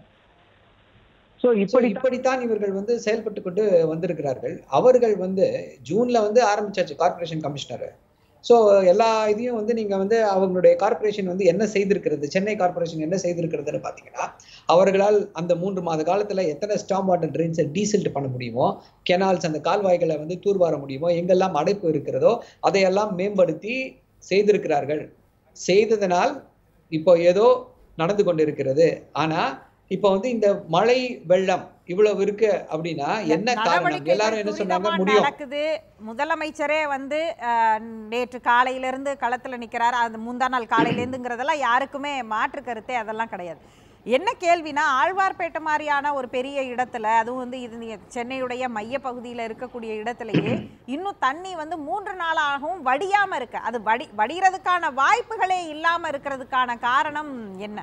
E: ஸோ
F: இப்படி
E: இப்படி
F: இப்படித்தான் இவர்கள் வந்து செயல்பட்டு கொண்டு வந்திருக்கிறார்கள் அவர்கள் வந்து ஜூன்ல வந்து ஆரம்பிச்சாச்சு கார்ப்பரேஷன் கமிஷனர் ஸோ எல்லா இதையும் வந்து நீங்க வந்து அவங்களுடைய கார்ப்பரேஷன் வந்து என்ன செய்திருக்கிறது சென்னை கார்ப்பரேஷன் என்ன செய்திருக்கிறதுன்னு பார்த்தீங்கன்னா அவர்களால் அந்த மூன்று மாத காலத்துல எத்தனை ஸ்டாம் வாட்டர் ட்ரெயின்ஸை டீசல்ட் பண்ண முடியுமோ கெனால்ஸ் அந்த கால்வாய்களை வந்து தூர்வார முடியுமோ எங்கெல்லாம் அடைப்பு இருக்கிறதோ அதையெல்லாம் மேம்படுத்தி செய்திருக்கிறார்கள் செய்ததனால் இப்போ ஏதோ நடந்து கொண்டிருக்கிறது ஆனா இப்போ வந்து இந்த மழை வெள்ளம் இவ்வளவு இருக்கு அப்படின்னா என்ன காரணம்
A: நடவடிக்கைகள்
F: எல்லாரும் என்ன சொன்னாங்க
A: துரிதமா
F: முடியும்
A: நடக்குது முதலமைச்சரே வந்து அஹ், நேற்று காலையில இருந்து களத்துல நிக்கிறாரு அது முந்தா நாள் காலையில இருந்துங்கிறதெல்லாம் யாருக்குமே மாற்று கருத்தே அதெல்லாம் கிடையாது என்ன கேள்வினா ஆழ்வார்பேட்டை மாதிரியான ஒரு பெரிய இடத்துல அதுவும் வந்து இது நீங்க சென்னையுடைய மைய பகுதியில் இருக்கக்கூடிய இடத்துலயே இன்னும் தண்ணி வந்து மூன்று நாளாகவும் வடியாம இருக்கு அது வடி வடிகிறதுக்கான வாய்ப்புகளே இல்லாம இருக்கிறதுக்கான காரணம் என்ன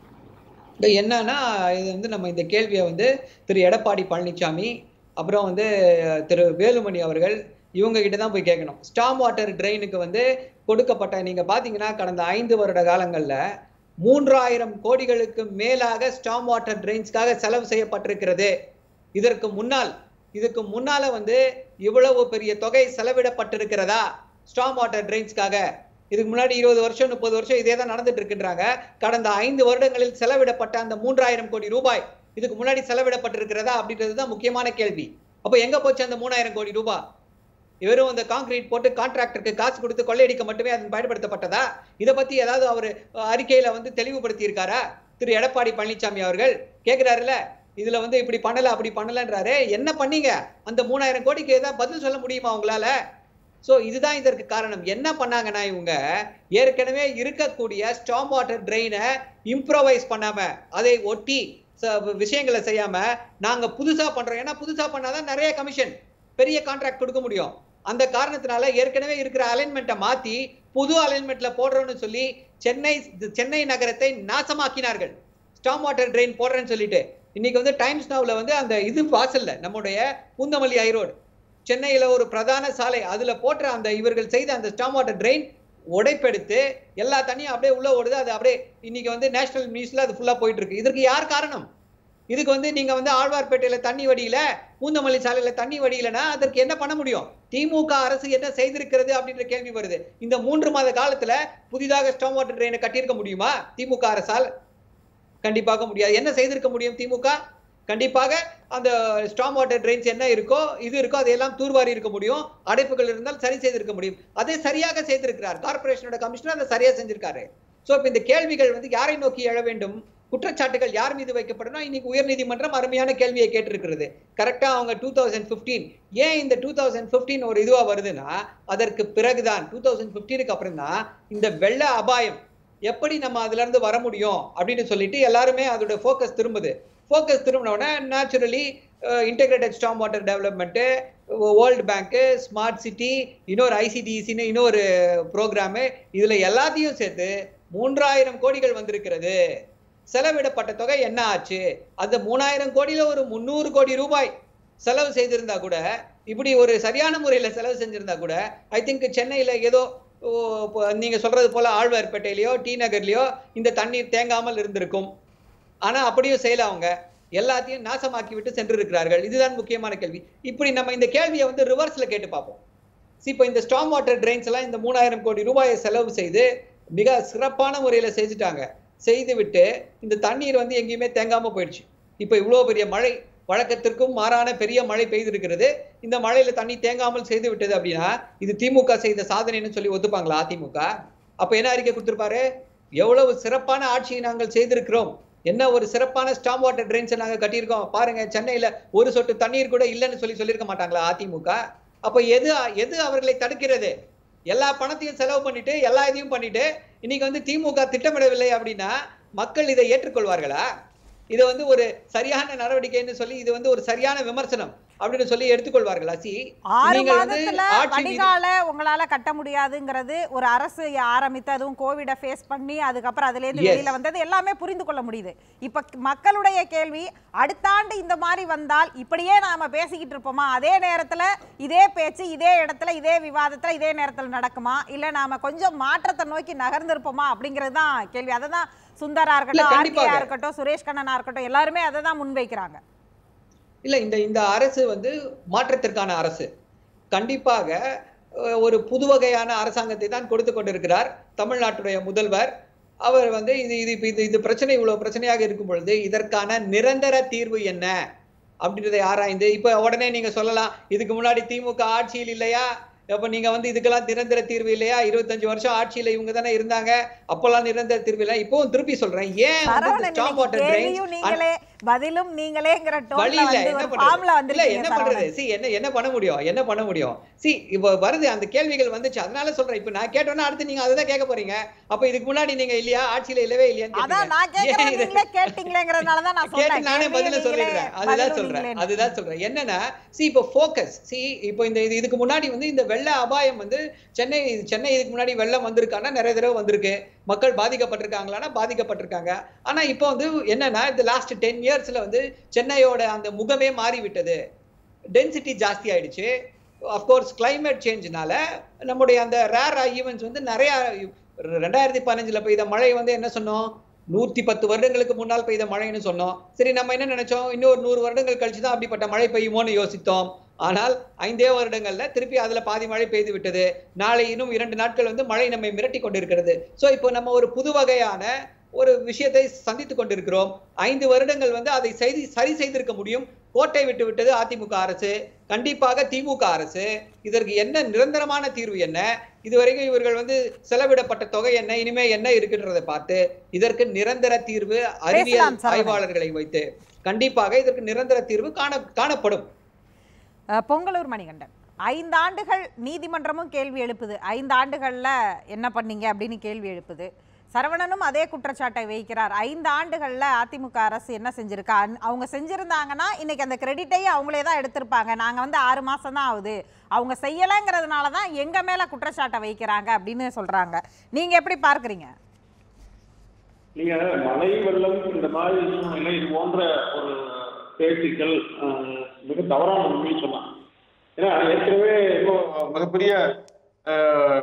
F: இது என்னன்னா இது வந்து நம்ம இந்த கேள்வியை வந்து திரு எடப்பாடி பழனிசாமி அப்புறம் வந்து திரு வேலுமணி அவர்கள் இவங்க கிட்ட தான் போய் கேட்கணும் ஸ்டாம் வாட்டர் ட்ரெயினுக்கு வந்து கொடுக்கப்பட்ட நீங்க பாத்தீங்கன்னா கடந்த ஐந்து வருட காலங்கள்ல மூன்றாயிரம் கோடிகளுக்கு மேலாக ஸ்டாம் வாட்டர் ட்ரெயின்ஸ்க்காக செலவு செய்யப்பட்டிருக்கிறது இதற்கு முன்னால் இதுக்கு முன்னால வந்து இவ்வளவு பெரிய தொகை செலவிடப்பட்டிருக்கிறதா ஸ்டாம் வாட்டர் ட்ரெயின்ஸ்க்காக இதுக்கு முன்னாடி இருபது வருஷம் முப்பது வருஷம் இதே தான் நடந்துட்டு இருக்குன்றாங்க கடந்த ஐந்து வருடங்களில் செலவிடப்பட்ட அந்த மூன்றாயிரம் கோடி ரூபாய் இதுக்கு முன்னாடி செலவிடப்பட்டிருக்கிறதா அப்படின்றது தான் முக்கியமான கேள்வி அப்போ எங்க போச்சு அந்த மூணாயிரம் கோடி ரூபாய் வெறும் அந்த கான்கிரீட் போட்டு கான்ட்ராக்டருக்கு காசு கொடுத்து கொள்ளையடிக்க மட்டுமே அது பயன்படுத்தப்பட்டதா இதை பத்தி ஏதாவது அவர் அறிக்கையில வந்து தெளிவுபடுத்தி இருக்காரா திரு எடப்பாடி பழனிசாமி அவர்கள் கேட்கிறாருல்ல இதுல வந்து இப்படி பண்ணல அப்படி பண்ணலன்றாரு என்ன பண்ணீங்க அந்த மூணாயிரம் கோடிக்கு ஏதாவது பதில் சொல்ல முடியுமா உங்களால சோ இதுதான் இதற்கு காரணம் என்ன பண்ணாங்கன்னா இவங்க ஏற்கனவே இருக்கக்கூடிய ஸ்டாம் வாட்டர் ட்ரெயினை இம்ப்ரோவைஸ் பண்ணாம அதை ஒட்டி ச- விஷயங்களை செய்யாம நாங்க புதுசா பண்றோம் ஏன்னா புதுசா பண்ணாதான் நிறைய கமிஷன் பெரிய கான்ட்ராக்ட் கொடுக்க முடியும் அந்த காரணத்தினால ஏற்கனவே இருக்கிற அலைன்மெண்ட்டை மாத்தி புது அலைன்மெண்ட்ல போடுறோம்னு சொல்லி சென்னை சென்னை நகரத்தை நாசமாக்கினார்கள் ஸ்டாம் வாட்டர் ட்ரெயின் போடுறேன்னு சொல்லிட்டு இன்னைக்கு வந்து டைம்ஸ் நவுல வந்து அந்த இது வாசல்ல நம்முடைய பூந்தமல்லி ஐரோடு சென்னையில ஒரு பிரதான சாலை அதுல போட்ட அந்த இவர்கள் செய்த அந்த ஸ்டாம் வாட்டர் ட்ரெயின் உடைப்பெடுத்து எல்லா தண்ணியும் அப்படியே உள்ள ஓடுது அது அப்படியே இன்னைக்கு வந்து நேஷனல் நியூஸ்ல அது ஃபுல்லா போயிட்டு இருக்கு இதற்கு யார் காரணம் இதுக்கு வந்து நீங்க வந்து ஆழ்வார்பேட்டையில தண்ணி வடியில பூந்தமல்லி சாலையில தண்ணி வடியலனா அதற்கு என்ன பண்ண முடியும் திமுக அரசு என்ன செய்திருக்கிறது அப்படின்ற கேள்வி வருது இந்த மூன்று மாத காலத்துல புதிதாக ஸ்டாம் வாட்டர் ட்ரெயினை கட்டியிருக்க முடியுமா திமுக அரசால் கண்டிப்பாக முடியாது என்ன செய்திருக்க முடியும் திமுக கண்டிப்பாக அந்த ஸ்டாம் வாட்டர் ட்ரெயின்ஸ் என்ன இருக்கோ இது இருக்கோ அதையெல்லாம் தூர்வாரி இருக்க முடியும் அடைப்புகள் இருந்தால் சரி செய்திருக்க முடியும் அதை சரியாக செய்திருக்கிறார் கார்ப்பரேஷனோட கமிஷனர் அதை சரியா செஞ்சிருக்காரு சோ இப்ப இந்த கேள்விகள் வந்து யாரை நோக்கி எழ வேண்டும் குற்றச்சாட்டுகள் யார் மீது வைக்கப்படணும் இன்னைக்கு உயர்நீதிமன்றம் அருமையான கேள்வியை கேட்டிருக்கிறது கரெக்டா அவங்க டூ தௌசண்ட் பிப்டீன் ஏன் இந்த டூ தௌசண்ட் பிப்டீன் ஒரு இதுவா வருதுன்னா அதற்கு பிறகுதான் டூ தௌசண்ட் பிப்டீனுக்கு அப்புறம் தான் இந்த வெள்ள அபாயம் எப்படி நம்ம அதுல இருந்து வர முடியும் அப்படின்னு சொல்லிட்டு எல்லாருமே அதோட ஃபோக்கஸ் திரும்புது ஃபோக்கஸ் திரும்பினோடனே naturally integrated storm water development world bank smart city இன்னொரு ஐசிடிசின்னு இன்னொரு ப்ரோக்ராமு இதுல எல்லாத்தையும் சேர்த்து மூன்றாயிரம் கோடிகள் வந்திருக்கிறது செலவிடப்பட்ட தொகை என்ன ஆச்சு அந்த மூணாயிரம் கோடியில ஒரு முந்நூறு கோடி ரூபாய் செலவு செய்திருந்தா கூட இப்படி ஒரு சரியான முறையில செலவு செஞ்சிருந்தா கூட ஐ திங்க் சென்னையில ஏதோ ஓ, இப்போ நீங்க சொல்றது போல ஆழ்வார்பேட்டையிலயோ டி நகர்லயோ இந்த தண்ணீர் தேங்காமல் இருந்திருக்கும் ஆனா அப்படியும் செய்யல அவங்க எல்லாத்தையும் நாசமாக்கி விட்டு சென்றிருக்கிறார்கள் இதுதான் முக்கியமான கேள்வி இப்படி நம்ம இந்த கேள்வியை வந்து ரிவர்ஸ்ல கேட்டு பார்ப்போம் See, இப்போ இந்த ஸ்டாம் வாட்டர் ட்ரெயின்ஸ் எல்லாம் இந்த மூணாயிரம் கோடி ரூபாயை செலவு செய்து மிக சிறப்பான முறையில செஞ்சுட்டாங்க செய்து விட்டு இந்த தண்ணீர் வந்து எங்கேயுமே தேங்காம போயிடுச்சு இப்போ இவ்வளவு பெரிய மழை வழக்கத்திற்கும் மாறான பெரிய மழை பெய்திருக்கிறது இந்த மழையில தண்ணி தேங்காமல் செய்து விட்டது அப்படின்னா இது திமுக செய்த சாதனைன்னு சொல்லி ஒத்துப்பாங்களா அதிமுக அப்ப என்ன அறிக்கை கொடுத்திருப்பாரு எவ்வளவு சிறப்பான ஆட்சியை நாங்கள் செய்திருக்கிறோம் என்ன ஒரு சிறப்பான ஸ்டாம் வாட்டர் ட்ரெயின்ஸை நாங்க கட்டியிருக்கோம் பாருங்க சென்னையில ஒரு சொட்டு தண்ணீர் கூட இல்லைன்னு சொல்லி சொல்லியிருக்க மாட்டாங்களா அதிமுக அப்ப எது எது அவர்களை தடுக்கிறது எல்லா பணத்தையும் செலவு பண்ணிட்டு எல்லா இதையும் பண்ணிட்டு இன்னைக்கு வந்து திமுக திட்டமிடவில்லை அப்படின்னா மக்கள் இதை ஏற்றுக்கொள்வார்களா இதை வந்து ஒரு சரியான நடவடிக்கைன்னு சொல்லி இது வந்து ஒரு சரியான விமர்சனம் அப்படின்னு சொல்லி எடுத்துக்கொள்வார்களா சி
A: ஆறு
F: நீங்கள் வந்து
A: மாதத்துல
F: ஆட்சி மீது-
A: வடிகால உங்களால கட்ட முடியாதுங்கிறது ஒரு அரசு ஆரம்பித்து அதுவும் கோவிட ஃபேஸ் பண்ணி அதுக்கப்புறம் அதுல இருந்து
F: Yes.
A: வெளியில வந்தது எல்லாமே புரிந்து கொள்ள முடியுது இப்ப மக்களுடைய கேள்வி அடுத்த ஆண்டு இந்த மாதிரி வந்தால் இப்படியே நாம பேசிக்கிட்டு இருப்போமா அதே நேரத்துல இதே பேச்சு இதே இடத்துல இதே விவாதத்துல இதே நேரத்துல நடக்குமா இல்ல நாம கொஞ்சம் மாற்றத்தை நோக்கி நகர்ந்திருப்போமா அப்படிங்கிறது தான் கேள்வி அதை தான் சுந்தரா இருக்கட்டும்
F: கண்டிப்பாக.
A: ஆர்கேயா இருக்கட்டும் சுரேஷ் கண்ணனா இருக்கட்டும் எல்லாருமே அதை தான் முன்வைக்கிறாங்க
F: இல்ல இந்த இந்த அரசு வந்து மாற்றத்திற்கான அரசு கண்டிப்பாக அஹ், ஒரு புது வகையான அரசாங்கத்தை தான் கொடுத்து கொண்டிருக்கிறார் தமிழ்நாட்டுடைய முதல்வர் அவர் வந்து இது இது இப்ப இது இது பிரச்சனை இவ்வளவு பிரச்சனையாக இருக்கும் பொழுது இதற்கான நிரந்தர தீர்வு என்ன அப்படின்றதை ஆராய்ந்து இப்ப உடனே நீங்க சொல்லலாம் இதுக்கு முன்னாடி திமுக ஆட்சியில் இல்லையா அப்ப நீங்க வந்து இதுக்கெல்லாம் நிரந்தர தீர்வு இல்லையா இருபத்தஞ்சு வருஷம் ஆட்சியில இவங்க தானே இருந்தாங்க அப்பெல்லாம் நிரந்தர தீர்வு இல்லை இப்பவும் திருப்பி சொல்றேன் ஏன் வந்து
A: சரவணன்
F: ஸ்டாப்
A: இன்னைக்கு
F: வாட்டர்
A: கேள்வியும் நீங்களே பதிலும் நீங்களேங்கிற
F: வழி
A: டோன்ல
F: இல்ல
A: வந்து
F: என்ன
A: ஒரு
F: பண்றது
A: ஃபார்ம்ல
F: இல்ல
A: வந்திருக்கீங்க
F: என்ன
A: சரவணன்.
F: பண்றது சி என்ன என்ன பண்ண முடியும் என்ன பண்ண முடியும் சி இப்போ வருது அந்த கேள்விகள் வந்துச்சு அதனால சொல்றேன் இப்போ நான் கேட்டோன்னா அடுத்து நீங்க அதுதான் கேட்க போறீங்க அப்ப இதுக்கு முன்னாடி நீங்க இல்லையா ஆட்சியில இல்லவே இல்லையான்னு
A: அதான் நான்
F: கேட்டீங்க.
A: கேட்கறேன்
F: ஏன் இது-
A: நீங்களே கேட்டீங்களேங்கிறதுனால தான் நான்
F: கேட்டு
A: சொன்னேன்
F: நானே
A: கேள்வியை
F: பதில
A: நீங்களே,
F: சொல்லிடுறேன் அதுதான்
A: பதிலும்
F: சொல்றேன்
A: நீங்களே.
F: அதுதான் சொல்றேன் என்னன்னா சி இப்போ ஃபோக்கஸ் சி இப்போ இந்த இது இதுக்கு முன்னாடி வந்து இந்த வெள்ள அபாயம் வந்து சென்னை சென்னை இதுக்கு முன்னாடி வெள்ளம் வந்திருக்கானா நிறைய தடவை வந்திருக்கு மக்கள் பாதிக்கப்பட்டிருக்காங்களான்னா பாதிக்கப்பட்டிருக்காங்க ஆனா இப்போ வந்து என்னன்னா இந்த லாஸ்ட் டென் இயர்ஸ்ல வந்து சென்னையோட அந்த முகமே மாறி விட்டது டென்சிட்டி ஜாஸ்தி ஆயிடுச்சு அஃப்கோர்ஸ் climate சேஞ்ச்னால நம்முடைய அந்த ரேர் ஈவெண்ட்ஸ் வந்து நிறைய ரெண்டாயிரத்தி பதினஞ்சுல பெய்த மழை வந்து என்ன சொன்னோம் நூத்தி பத்து வருடங்களுக்கு முன்னால் பெய்த மழைன்னு சொன்னோம் சரி நம்ம என்ன நினைச்சோம் இன்னொரு நூறு வருடங்கள் கழிச்சு தான் அப்படிப்பட்ட மழை பெய்யுமோன்னு யோசித்தோம் ஆனால் ஐந்தே வருடங்கள்ல திருப்பி அதுல பாதி மழை பெய்து விட்டது நாளை இன்னும் இரண்டு நாட்கள் வந்து மழை நம்மை மிரட்டி கொண்டிருக்கிறது சோ இப்போ நம்ம ஒரு புது வகையான ஒரு விஷயத்தை சந்தித்துக் கொண்டிருக்கிறோம் ஐந்து வருடங்கள் வந்து அதை செய்தி சரி செய்திருக்க முடியும் கோட்டை விட்டு விட்டது அதிமுக அரசு கண்டிப்பாக திமுக அரசு இதற்கு என்ன நிரந்தரமான தீர்வு என்ன இதுவரைக்கும் இவர்கள் வந்து செலவிடப்பட்ட தொகை என்ன இனிமே என்ன இருக்குன்றதை பார்த்து இதற்கு நிரந்தர தீர்வு அறிவியல்
A: பேசலாம், சரவணன்.
F: ஆய்வாளர்களை வைத்து கண்டிப்பாக இதற்கு நிரந்தர தீர்வு காண காணப்படும்
A: அஹ், பொங்கலூர் மணிகண்டன் ஐந்து ஆண்டுகள் நீதிமன்றமும் கேள்வி எழுப்புது ஐந்து ஆண்டுகள்ல என்ன பண்ணீங்க அப்படின்னு கேள்வி எழுப்புது சரவணனும் அதே குற்றச்சாட்டை வைக்கிறார் ஐந்து ஆண்டுகள்ல அதிமுக அரசு என்ன செஞ்சிருக்கா அன்- அவங்க செஞ்சிருந்தாங்கன்னா இன்னைக்கு அந்த கிரெடிட்டையும் அவங்களே தான் எடுத்திருப்பாங்க நாங்க வந்து ஆறு மாசம் தான் ஆகுது அவங்க செய்யலைங்கிறதுனால தான் எங்க மேல குற்றச்சாட்டை வைக்கிறாங்க அப்படின்னு சொல்றாங்க நீங்க எப்படி பார்க்கறீங்க
B: நீங்க மழை வெள்ளம் இந்த மாதிரி சூழ்நிலை இது போன்ற ஒரு பேச்சுக்கள் அஹ், மிக தவறான உண்மையை சொன்னான் ஏன்னா ஏற்கனவே இப்போ மிகப்பெரிய அஹ்,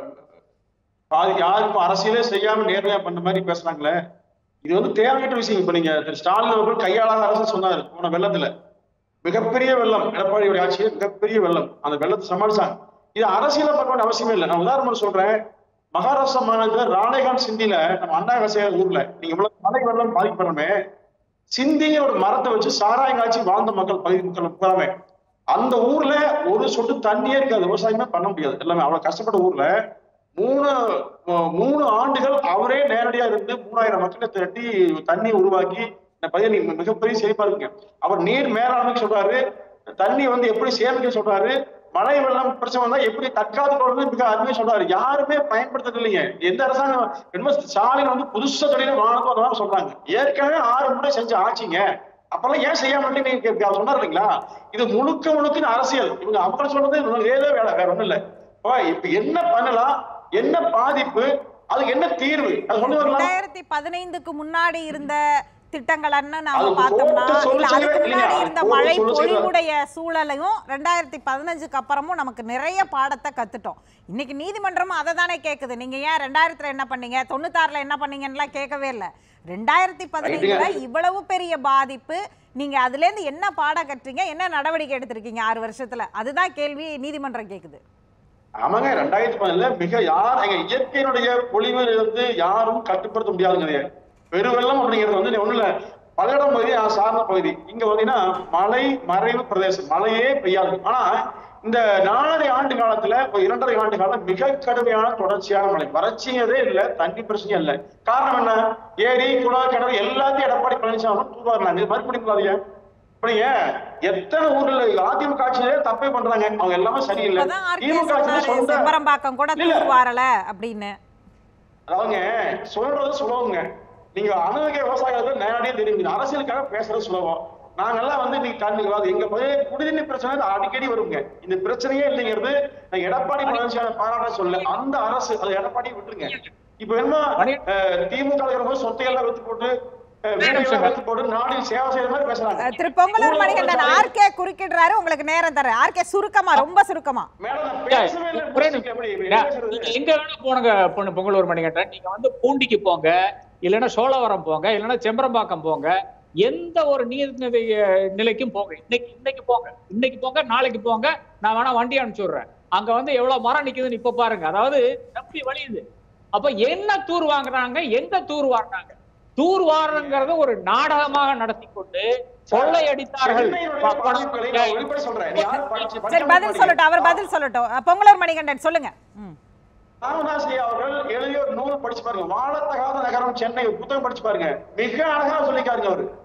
B: பாதி யாருக்கும் அரசியலே செய்யாம நேர்மையா பண்ண மாதிரி பேசுறாங்களே இது வந்து தேவையற்ற விஷயம் இப்ப நீங்க திரு ஸ்டாலின் அவர்கள் கையாளாத அரசு சொன்னாரு போன வெள்ளத்துல மிகப்பெரிய வெள்ளம் எடப்பாடியுடைய ஆட்சியில் மிகப்பெரிய வெள்ளம் அந்த வெள்ளத்தை சமாளிச்சாங்க இது அரசியல பார்க்க வேண்டிய அவசியமே இல்லை நான் உதாரணம் சொல்றேன் மகாராஷ்டிரா மாநிலத்துல ராணேகான் சிந்தில நம்ம அண்ணா விவசாய ஊர்ல நீங்க இவ்வளவு மழை வெள்ளம் பாதிக்கப்படுமே சிந்திங்கிற ஒரு மரத்தை வச்சு சாராயம் காய்ச்சி வாழ்ந்த மக்கள் பகுதி மக்கள் பூராமே அந்த ஊர்ல ஒரு சொட்டு தண்ணியே இருக்காது விவசாயமே பண்ண முடியாது எல்லாமே அவ்வளவு கஷ்டப்பட்ட ஊர்ல மூணு அஹ், மூணு ஆண்டுகள் அவரே நேரடியா இருந்து மூணாயிரம் மக்களை திரட்டி தண்ணி உருவாக்கி இந்த பையன் நீங்க மிகப்பெரிய செழிப்பா இருக்குங்க அவர் நீர் மேலாண்மை சொல்றாரு தண்ணி வந்து எப்படி சேமிக்க சொல்றாரு மழை வெள்ளம் பிரச்சனை வந்தா எப்படி தற்காத்து கொள்வது மிக அருமையா சொல்றாரு யாருமே பயன்படுத்துறது இல்லைங்க எந்த அரசாங்கம் என்னமோ ஸ்டாலின் வந்து புதுசா தொழில வாங்கணும் அதெல்லாம் சொல்றாங்க ஏற்கனவே ஆறு முறை செஞ்சு ஆட்சிங்க அப்பெல்லாம் ஏன் செய்ய மாட்டேன்னு நீங்க கே- அவர் சொன்னார் இல்லைங்களா இது முழுக்க முழுக்க அரசியல் இவங்க அவங்க சொல்றது ஏதோ வேலை வேற ஒண்ணும் இல்ல அப்ப இப்ப என்ன பண்ணலாம் என்ன பாதிப்பு அதுக்கு என்ன தீர்வு அது சொல்லுவாங்களா
A: ரெண்டாயிரத்தி பதினைந்துக்கு முன்னாடி இருந்த திட்டங்கள்னு நாம
B: அது
A: பார்த்தோம்னா
B: கோர்ட்டு சொல்லு
A: இல்ல அதுக்கு
B: செய்யவே
A: முன்னாடி
B: இல்லையா?
A: இருந்த
B: கோர்ட்டு
A: மழை
B: சொல்லு செய்யவே
A: பொழிவுடைய சூழலையும் ரெண்டாயிரத்தி பதினஞ்சுக்கு அப்புறமும் நமக்கு நிறைய பாடத்தை கத்துட்டோம் இன்னைக்கு நீதிமன்றமும் அதை தானே கேக்குது நீங்க ஏன் ரெண்டாயிரத்துல என்ன பண்ணீங்க தொண்ணூத்தாறுல என்ன பண்ணீங்கன்னுலாம் கேட்கவே இல்லை ரெண்டாயிரத்தி பதினைந்துல இவ்வளவு பெரிய பாதிப்பு நீங்க அதுல இருந்து என்ன பாடம் கற்றீங்க என்ன நடவடிக்கை எடுத்திருக்கீங்க ஆறு வருஷத்துல அதுதான் கேள்வி நீதிமன்றம் கேக்குது
B: ஆமாங்க ரெண்டாயிரத்தி பதினேழுல மிக யார் எங்க இயற்கையினுடைய பொழிவு வந்து யாரும் கட்டுப்படுத்த முடியாதுங்க பெருவெள்ளம் அப்படிங்கிறது வந்து ஒண்ணு இல்ல பல்லடம் பகுதி நான் சார்ந்த பகுதி இங்க பாத்தீங்கன்னா மலை மறைவு பிரதேசம் மழையே பெய்யாது ஆனா இந்த நாலரை ஆண்டு காலத்துல இப்போ இரண்டரை ஆண்டு காலம் மிக கடுமையான தொடர்ச்சியான மழை வறட்சியதே இல்ல தண்ணி பிரச்சனையும் இல்ல காரணம் என்ன ஏரி குளம் கிணறு எல்லாத்தையும் எடப்பாடி பழனிசாமி தூர்வாரினாங்க இது மறுபடியும் பாருங்க அப்படிங்க எத்தனை ஊர்ல அதிமுக ஆட்சியிலே தப்பே பண்றாங்க அவங்க எல்லாமே சரியில்லை
A: இப்பதான் ஆர்கே
B: திமுக ஆட்சியில
A: சொன்னாரு
B: சொந்த
A: செம்பரம்பாக்கம் கூட
B: இல்ல.
A: தூர் வாரல அப்படின்னு
B: அதாவதுங்க சொல்றது சுலபங்க நீங்க அணுக விவசாயிகளுக்கு நேரடியா தெரியும் இது அரசியலுக்காக பேசுறது சுலபம் நாங்கெல்லாம் வந்து நீங்க கண்ணு அதாவது எங்க பகுதியில குடிநீர் பிரச்சனை அது அடிக்கடி வருங்க இந்த பிரச்சனையே இல்லைங்கிறது நான் எடப்பாடி பழனிசாமி பாராட்ட சொல்ல அந்த அரசு அது எடப்பாடி விட்டுருங்க இப்ப என்ன
C: மணி-
B: அஹ், திமுக ல இருக்கிறவங்க சொத்தை எல்லாம் வித்து போட்டு அஹ், வீடு எல்லாம் வித்து போட்டு நாடில் சேவை செய்யற மாதிரி பேசுறாங்க
A: அஹ் திரு பொங்கலூர்
B: ஊர்ல
A: மணிகண்டன்
B: பிரச்சனை-
A: ஆர்கே குறுக்கிடுறாரு உங்களுக்கு நேரம் தரேன் ஆர்கே சுருக்கமா ரொம்ப சுருக்கமா
B: மேடம் நான்
C: ஐயா,
B: பேசவே இல்லை
C: ஒரே
B: பேசுங்க, எப்படி எப்படி
C: ஐயா,
B: பேசுறது?
C: நீங்க எங்க வேணா போனுங்க பொண்ணு பொங்கலூர் மணிகண்டன் நீங்க வந்து பூண்டிக்கு போங்க இல்லைன்னா சோழவரம் போங்க இல்லைன்னா செம்பரம்பாக்கம் போங்க எந்த ஒரு நீர்நிலை அஹ், நிலைக்கும் போங்க இன்னைக்கு இன்னைக்கு போங்க இன்னைக்கு போங்க நாளைக்கு போங்க நான் வேணா வண்டி அனுப்பிச்சு விடுறேன் அங்க வந்து எவ்வளவு மரம் நிக்குதுன்னு இப்ப பாருங்க அதாவது எப்படி வழியுது அப்ப என்ன தூர் வாங்குறாங்க எங்க தூர் வாங்கினாங்க தூர் வாரங்கிறத ஒரு நாடகமாக நடத்தி கொண்டு கொள்ளையடித்தார்கள்
B: சென்னையினுடைய பாதிப்புகளை நான் வெளிப்படை சொல்றேன். நீ யாரும் படிச்சு-
A: சரி
B: படிக்காம
A: பதில்
B: போறீங்க.
A: சொல்லட்டும் அவர் பதில் சொல்லட்டும் அஹ் பொங்கலூர் மணிகண்டன் சொல்லுங்க ம்.
B: ராமதாஸ் ஐயா அவர்கள் எழுதிய ஒரு நூல் படிச்சு பாருங்க வாழத்தகாத நகரம் சென்னை ஒரு புத்தகம் படிச்சு பாருங்க மிக அழகா சொல்லிக்காருங்க அவரு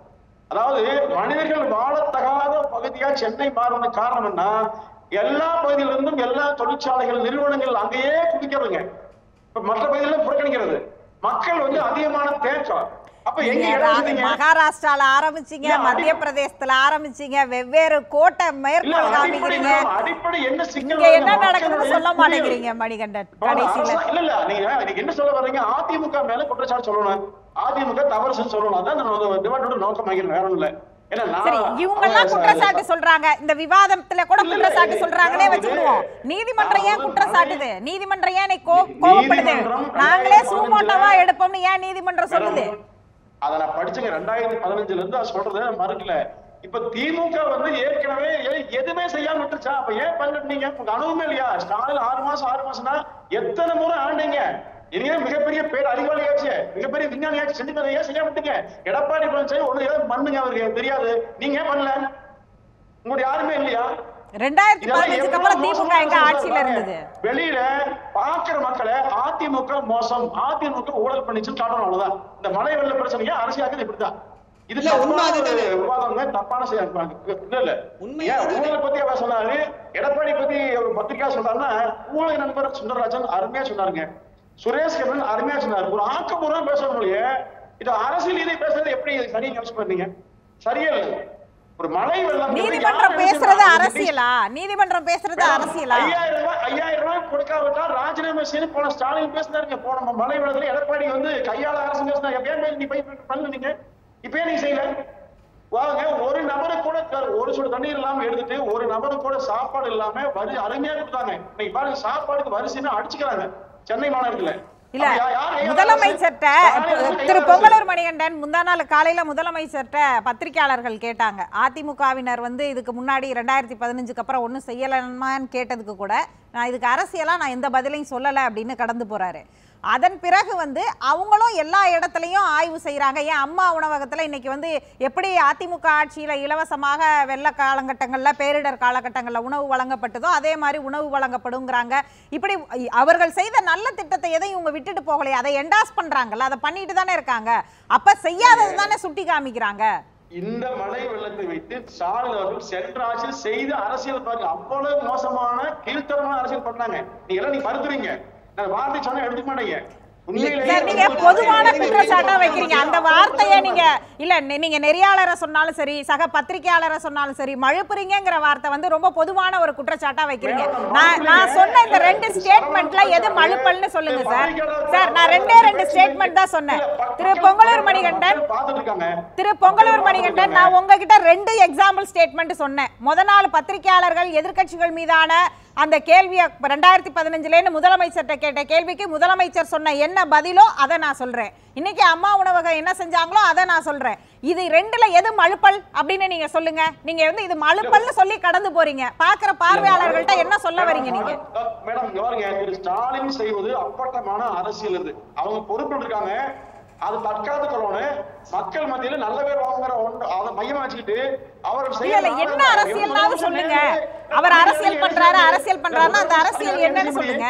G: அதாவது மனிதர்கள் வாழத்தகாத பகுதியா சென்னை மாறின காரணம் என்ன எல்லா பகுதியில இருந்தும் எல்லா தொழிற்சாலைகள் நிறுவனங்கள் அங்கேயே குதிக்கிறதுங்க இப்ப மற்ற பகுதியில புறக்கணிக்கிறது மக்கள் வந்து அதிகமான தேக்கம் அப்ப எங்க
A: நீங்க
G: இடம்
A: ரா-
G: வசதிங்க?
A: மகாராஷ்டிரால ஆரம்பிச்சீங்க
G: இல்ல, அடி-
A: மத்திய பிரதேசத்துல ஆரம்பிச்சீங்க வெவ்வேறு கோட்டை
G: இல்ல
A: மேற்கோள்
G: அடிப்படை
A: காமிக்கிறீங்க
G: நம்ம அடிப்படை என்ன சிக்கல்
A: இங்க என்ன
G: வருதுன்னா,
A: நடக்குதுன்னு
G: மக்களுடைய
A: சொல்ல
G: புரிதல்.
A: மாட்டேங்கிறீங்க மணிகண்டன்
G: இப்ப
A: கடைசியில
G: அரசா- இல்ல இல்ல நீங்க நீங்க என்ன சொல்ல வர்றீங்க அதிமுக மேல குற்றச்சாட்டு சொல்லணும் அதிமுக தவறு செஞ்சு சொல்லணும் அதான் நான் டிபார்ட்மெண்ட் நோக்கம் ஆகிறேன் வேற ஒண்ணும் இல்ல ஏன்னா நான்
A: சரி இவங்க எல்லாம்
G: அவங்க
A: குற்றச்சாட்டு சொல்றாங்க இந்த விவாதத்துல கூட
G: இல்ல, இல்ல,
A: குற்றச்சாட்டு
G: இது-
A: சொல்றாங்களே
G: அதாவது
A: வச்சுக்குவோம் நீதிமன்றம் ஏன்
G: அதாவது
A: குற்றச்சாட்டுது நீதிமன்றம் ஏன் இன்னைக்கு கோ- கோவப்படுது
G: நீதிமன்றம்
A: நாங்களே
G: ரெண்டாயிரத்தி
A: சூமோட்டோவா
G: பதினஞ்சுல
A: எடுப்போம்னு ஏன் நீதிமன்றம் சொல்லுது
G: மேடம், அத நான் படிச்சுங்க ரெண்டாயிரத்தி பதினஞ்சுல இருந்து அது சொல்றதை நான் மறுக்கல இப்ப திமுக வந்து ஏற்கனவே எ- எதுவுமே செய்யாம விட்டுருச்சா அப்ப ஏன் பண்ணிட்டீங்க உங்க அனுபவமே இல்லையா ஸ்டாலின் ஆறு மாசம் ஆறு மாசம்னா எத்தனை முறை ஆண்டீங்க இனியே மிகப்பெரிய பேர் அறிவாளியாச்சு மிகப்பெரிய விஞ்ஞானியாச்சு செஞ்சு தரீங்க, ஏன் செய்யாம விட்டீங்க எடப்பாடி பழனிசாமி ஒண்ணு ஏதாவது பண்ணுங்க அவருக்கு தெரியாது நீங்க ஏன் பண்ணல உங்களுக்கு யாருமே இல்லையா
A: ரெண்டாயிரத்தி
G: இதெல்லாம்
A: பதினஞ்சுக்கு
G: எவ்வளவு
A: அப்புறம் திமுக
G: மோசமான
A: எங்க
G: அரசு
A: ஆட்சியில
G: பாருங்க.
A: இருந்தது
G: வெளியில பாக்குற மக்களை அதிமுக மோசம் அதிமுக ஊழல் பண்ணிச்சுன்னு காட்டணும் அவ்வளவுதான் இந்த மழை வெள்ள பிரச்சனைக்கு அரசியலாக்குது இப்படிதான் இது
F: இல்ல, உண்மை
G: தப்பான
F: அதுதானே.
G: ஒரு விவாதங்க தப்பான செயல் இல்ல இல்ல
F: உண்மை
G: ஏன்
F: அதுதானே.
G: ஊழல் பத்தி அவர் சொன்னாரு எடப்பாடி பத்தி ஒரு பத்திரிகா சொல்றாருன்னா ஊழல் நண்பர் சுந்தரராஜன் அருமையா சொன்னாருங்க சுரேஷ் கண்ணன் அருமையா சொன்னாரு ஒரு ஆக்கப்பூர்வம் பேசணும் இல்லையே இது அரசியல் இதை பேசுறது எப்படி சரி யோசிச்சு பண்ணீங்க சரியா இல்ல ஒரு மழை வெள்ளம்
A: நீதிமன்றம் பேசுறது அரசியலா நீதிமன்றம் பேசுறது அரசியலா
G: ஐயாயிரம் ரூபாய் ஐயாயிரம் ரூபாய் கொடுக்காவிட்டா ராஜினாமா செய்து போன ஸ்டாலின் பேசினாருங்க போன மலை விடத்துல எடப்பாடி வந்து கையாள அரசு பேசினா எப்பயே நீ போய் பண்ணு நீங்க இப்பயே நீ செய்யல வாங்க ஒரு நபரு கூட க- ஒரு சுடு தண்ணீர் இல்லாம எடுத்துட்டு ஒரு நபரு கூட சாப்பாடு இல்லாம வரி அருமையா கொடுத்தாங்க இன்னைக்கு பாருங்க சாப்பாடுக்கு வரிசைன்னு அடிச்சுக்கிறாங்க சென்னை மாநகரத்துல
A: இல்ல
G: அப்ப யா- யார் கையாள
A: முதலமைச்சர்கிட்ட
G: அரசு? ஸ்டாலின் வந்து
A: திரு
G: கையாள அரசு.
A: பொங்கலூர் மணிகண்டன் முந்தா நாள் காலையில முதலமைச்சர்கிட்ட பத்திரிக்கையாளர்கள் கேட்டாங்க அதிமுகவினர் வந்து இதுக்கு முன்னாடி ரெண்டாயிரத்தி பதினஞ்சுக்கு அப்புறம் ஒன்றும் செய்யலாமான்னு கேட்டதுக்கு கூட நான் இதுக்கு அரசியலா நான் எந்த பதிலையும் சொல்லலை அப்படின்னு கடந்து போறாரு அதன் பிறகு வந்து அவங்களும் எல்லா இடத்துலையும் ஆய்வு செய்றாங்க ஏன் அம்மா உணவகத்துல இன்னைக்கு வந்து எப்படி அதிமுக ஆட்சியில இலவசமாக வெள்ள காலகட்டங்கள்ல பேரிடர் காலகட்டங்கள்ல உணவு வழங்கப்பட்டதோ அதே மாதிரி உணவு வழங்கப்படுங்கிறாங்க இப்படி அவர்கள் செய்த நல்ல திட்டத்தை எதையும் இவங்க விட்டுட்டு போகலையே அதை என்டாஸ் பண்றாங்கல்ல அதை பண்ணிட்டு தானே இருக்காங்க அப்ப செய்யாதது தானே சுட்டி காமிக்கிறாங்க
G: இந்த மழை வெள்ளத்தை வைத்து ஸ்டாலின் அவர்கள் சென்ற ஆட்சியில் செய்த அரசியல் பாருங்க அவ்வளவு மோசமான கீழ்த்தரமான அரசியல் பண்ணாங்க நீங்க எல்லாம் நீங்க மறுத்துறீங்க நான் வார்த்தை சொன்னா எடுத்துக்க மாட்டீங்க உண்மையிலேயே
A: சார் நீங்க பொதுவான குற்றச்சாட்டா வைக்கிறீங்க அந்த வார்த்தையை நீங்க இல்ல நெ- நீங்க நெறியாளரை சொன்னாலும் சரி சக பத்திரிகையாளரை சொன்னாலும் சரி மழுப்புறீங்கங்கிற வார்த்தை வந்து ரொம்ப பொதுவான ஒரு குற்றச்சாட்டா வைக்கிறீங்க நான் நான் சொன்ன இந்த ரெண்டு ஸ்டேட்மெண்ட்ல எது மழுப்பல்னு சொல்லுங்க சார் சார் நான் ரெண்டே ரெண்டு ஸ்டேட்மெண்ட் தான் சொன்னேன் திரு பொங்கலூர் மணிகண்டன்
G: பார்த்துட்டு இருக்காங்க
A: திரு பொங்கலூர் மணிகண்டன் நான் உங்ககிட்ட ரெண்டு எக்ஸாம்பிள் ஸ்டேட்மெண்ட் சொன்னேன் முத நாள் பத்திரிகையாளர்கள் எதிர்க்கட்சிகள் மீதான அந்த கேள்வியை ரெண்டாயிரத்தி பதினஞ்சுலேருந்து முதலமைச்சர்கிட்ட கேட்ட கேள்விக்கு முதலமைச்சர் சொன்ன என்ன பதிலோ அதை நான் சொல்றேன் இன்னைக்கு அம்மா உணவகம் என்ன செஞ்சாங்களோ அதை நான் சொல்றேன் இது ரெண்டுல எது மழுப்பல் அப்படின்னு நீங்க சொல்லுங்க நீங்க வந்து இது மழுப்பல்னு சொல்லி கடந்து போறீங்க பாக்குற பார்வையாளர்கள்ட்ட என்ன சொல்ல வரீங்க நீங்க
G: மேடம் இங்க பாருங்க திரு ஸ்டாலின் செய்வது அப்பட்டமான அரசியல் இது அவங்க பொறுப்பு இருக்காங்க அது தற்காத்து கொள்ளணும் மக்கள் மத்தியில நல்ல பேர் வாங்குற ஒன்று அதை மையமா வச்சுக்கிட்டு அவர்
A: இல்ல இல்ல என்ன அரசியல்னாவது சொல்லுங்க அவர் அரசியல் பண்றாரு அரசியல் பண்றாருன்னா அந்த அரசியல் என்னன்னு சொல்லுங்க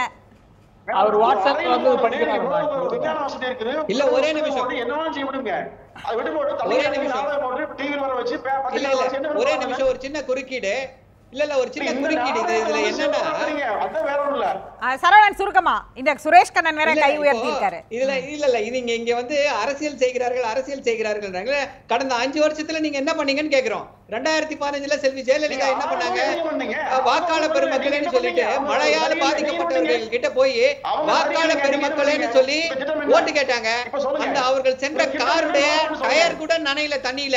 C: அவர் வாட்ஸ்அப்ல வந்து படிக்கிறாரு.
G: விஞ்ஞான வசதி இருக்குது
F: இல்ல, ஒரே நிமிஷம்.
G: வந்து என்ன வேணாலும் செய்ய விடுங்க அது விட்டு போட்டு
F: ஒரே
G: தமிழ்
F: நிமிஷம்.
G: நாடகம் போட்டு டிவி வர வச்சு பே-
F: இல்ல
G: பத்திரிக்கை
F: இல்ல
G: வச்சு என்ன
F: ஒரே
G: பண்ணுவாங்க?
F: நிமிஷம் ஒரு சின்ன குறுக்கீடு இல்ல இல்ல ஒரு சின்ன
G: இந்த
F: குறுக்கீடு இது இதுல
G: நாடகம்
F: என்னன்னா
G: சொல்றீங்க, அதான் வேற ஒண்ணும் இல்ல
A: அஹ் சரவணன் சுருக்கமா இந்த சுரேஷ் கண்ணன் வேற
F: இல்ல,
A: கை
F: இப்போ
A: உயர்த்தி இருக்காரு
F: இதுல இல்ல இல்ல இது இங்க இங்க வந்து அரசியல் செய்கிறார்கள் அரசியல் செய்கிறார்கள் கடந்த அஞ்சு வருஷத்துல நீங்க என்ன பண்ணீங்கன்னு கேக்குறோம் ரெண்டாயிரத்தி பதினஞ்சுல செல்வி ஜெயலலிதா என்ன பண்ணாங்க
G: நீங்க பண்ணீங்க.
F: அஹ் வாக்காளர் பெருமக்களேன்னு சொல்லிட்டு மழையால பாதிக்கப்பட்டவர்கள் கிட்ட போய் வாக்காளர் பெருமக்களேன்னு சொல்லி ஓட்டு கேட்டாங்க அந்த அவர்கள் சென்ற காருடைய டயர் கூட நனையில தண்ணியில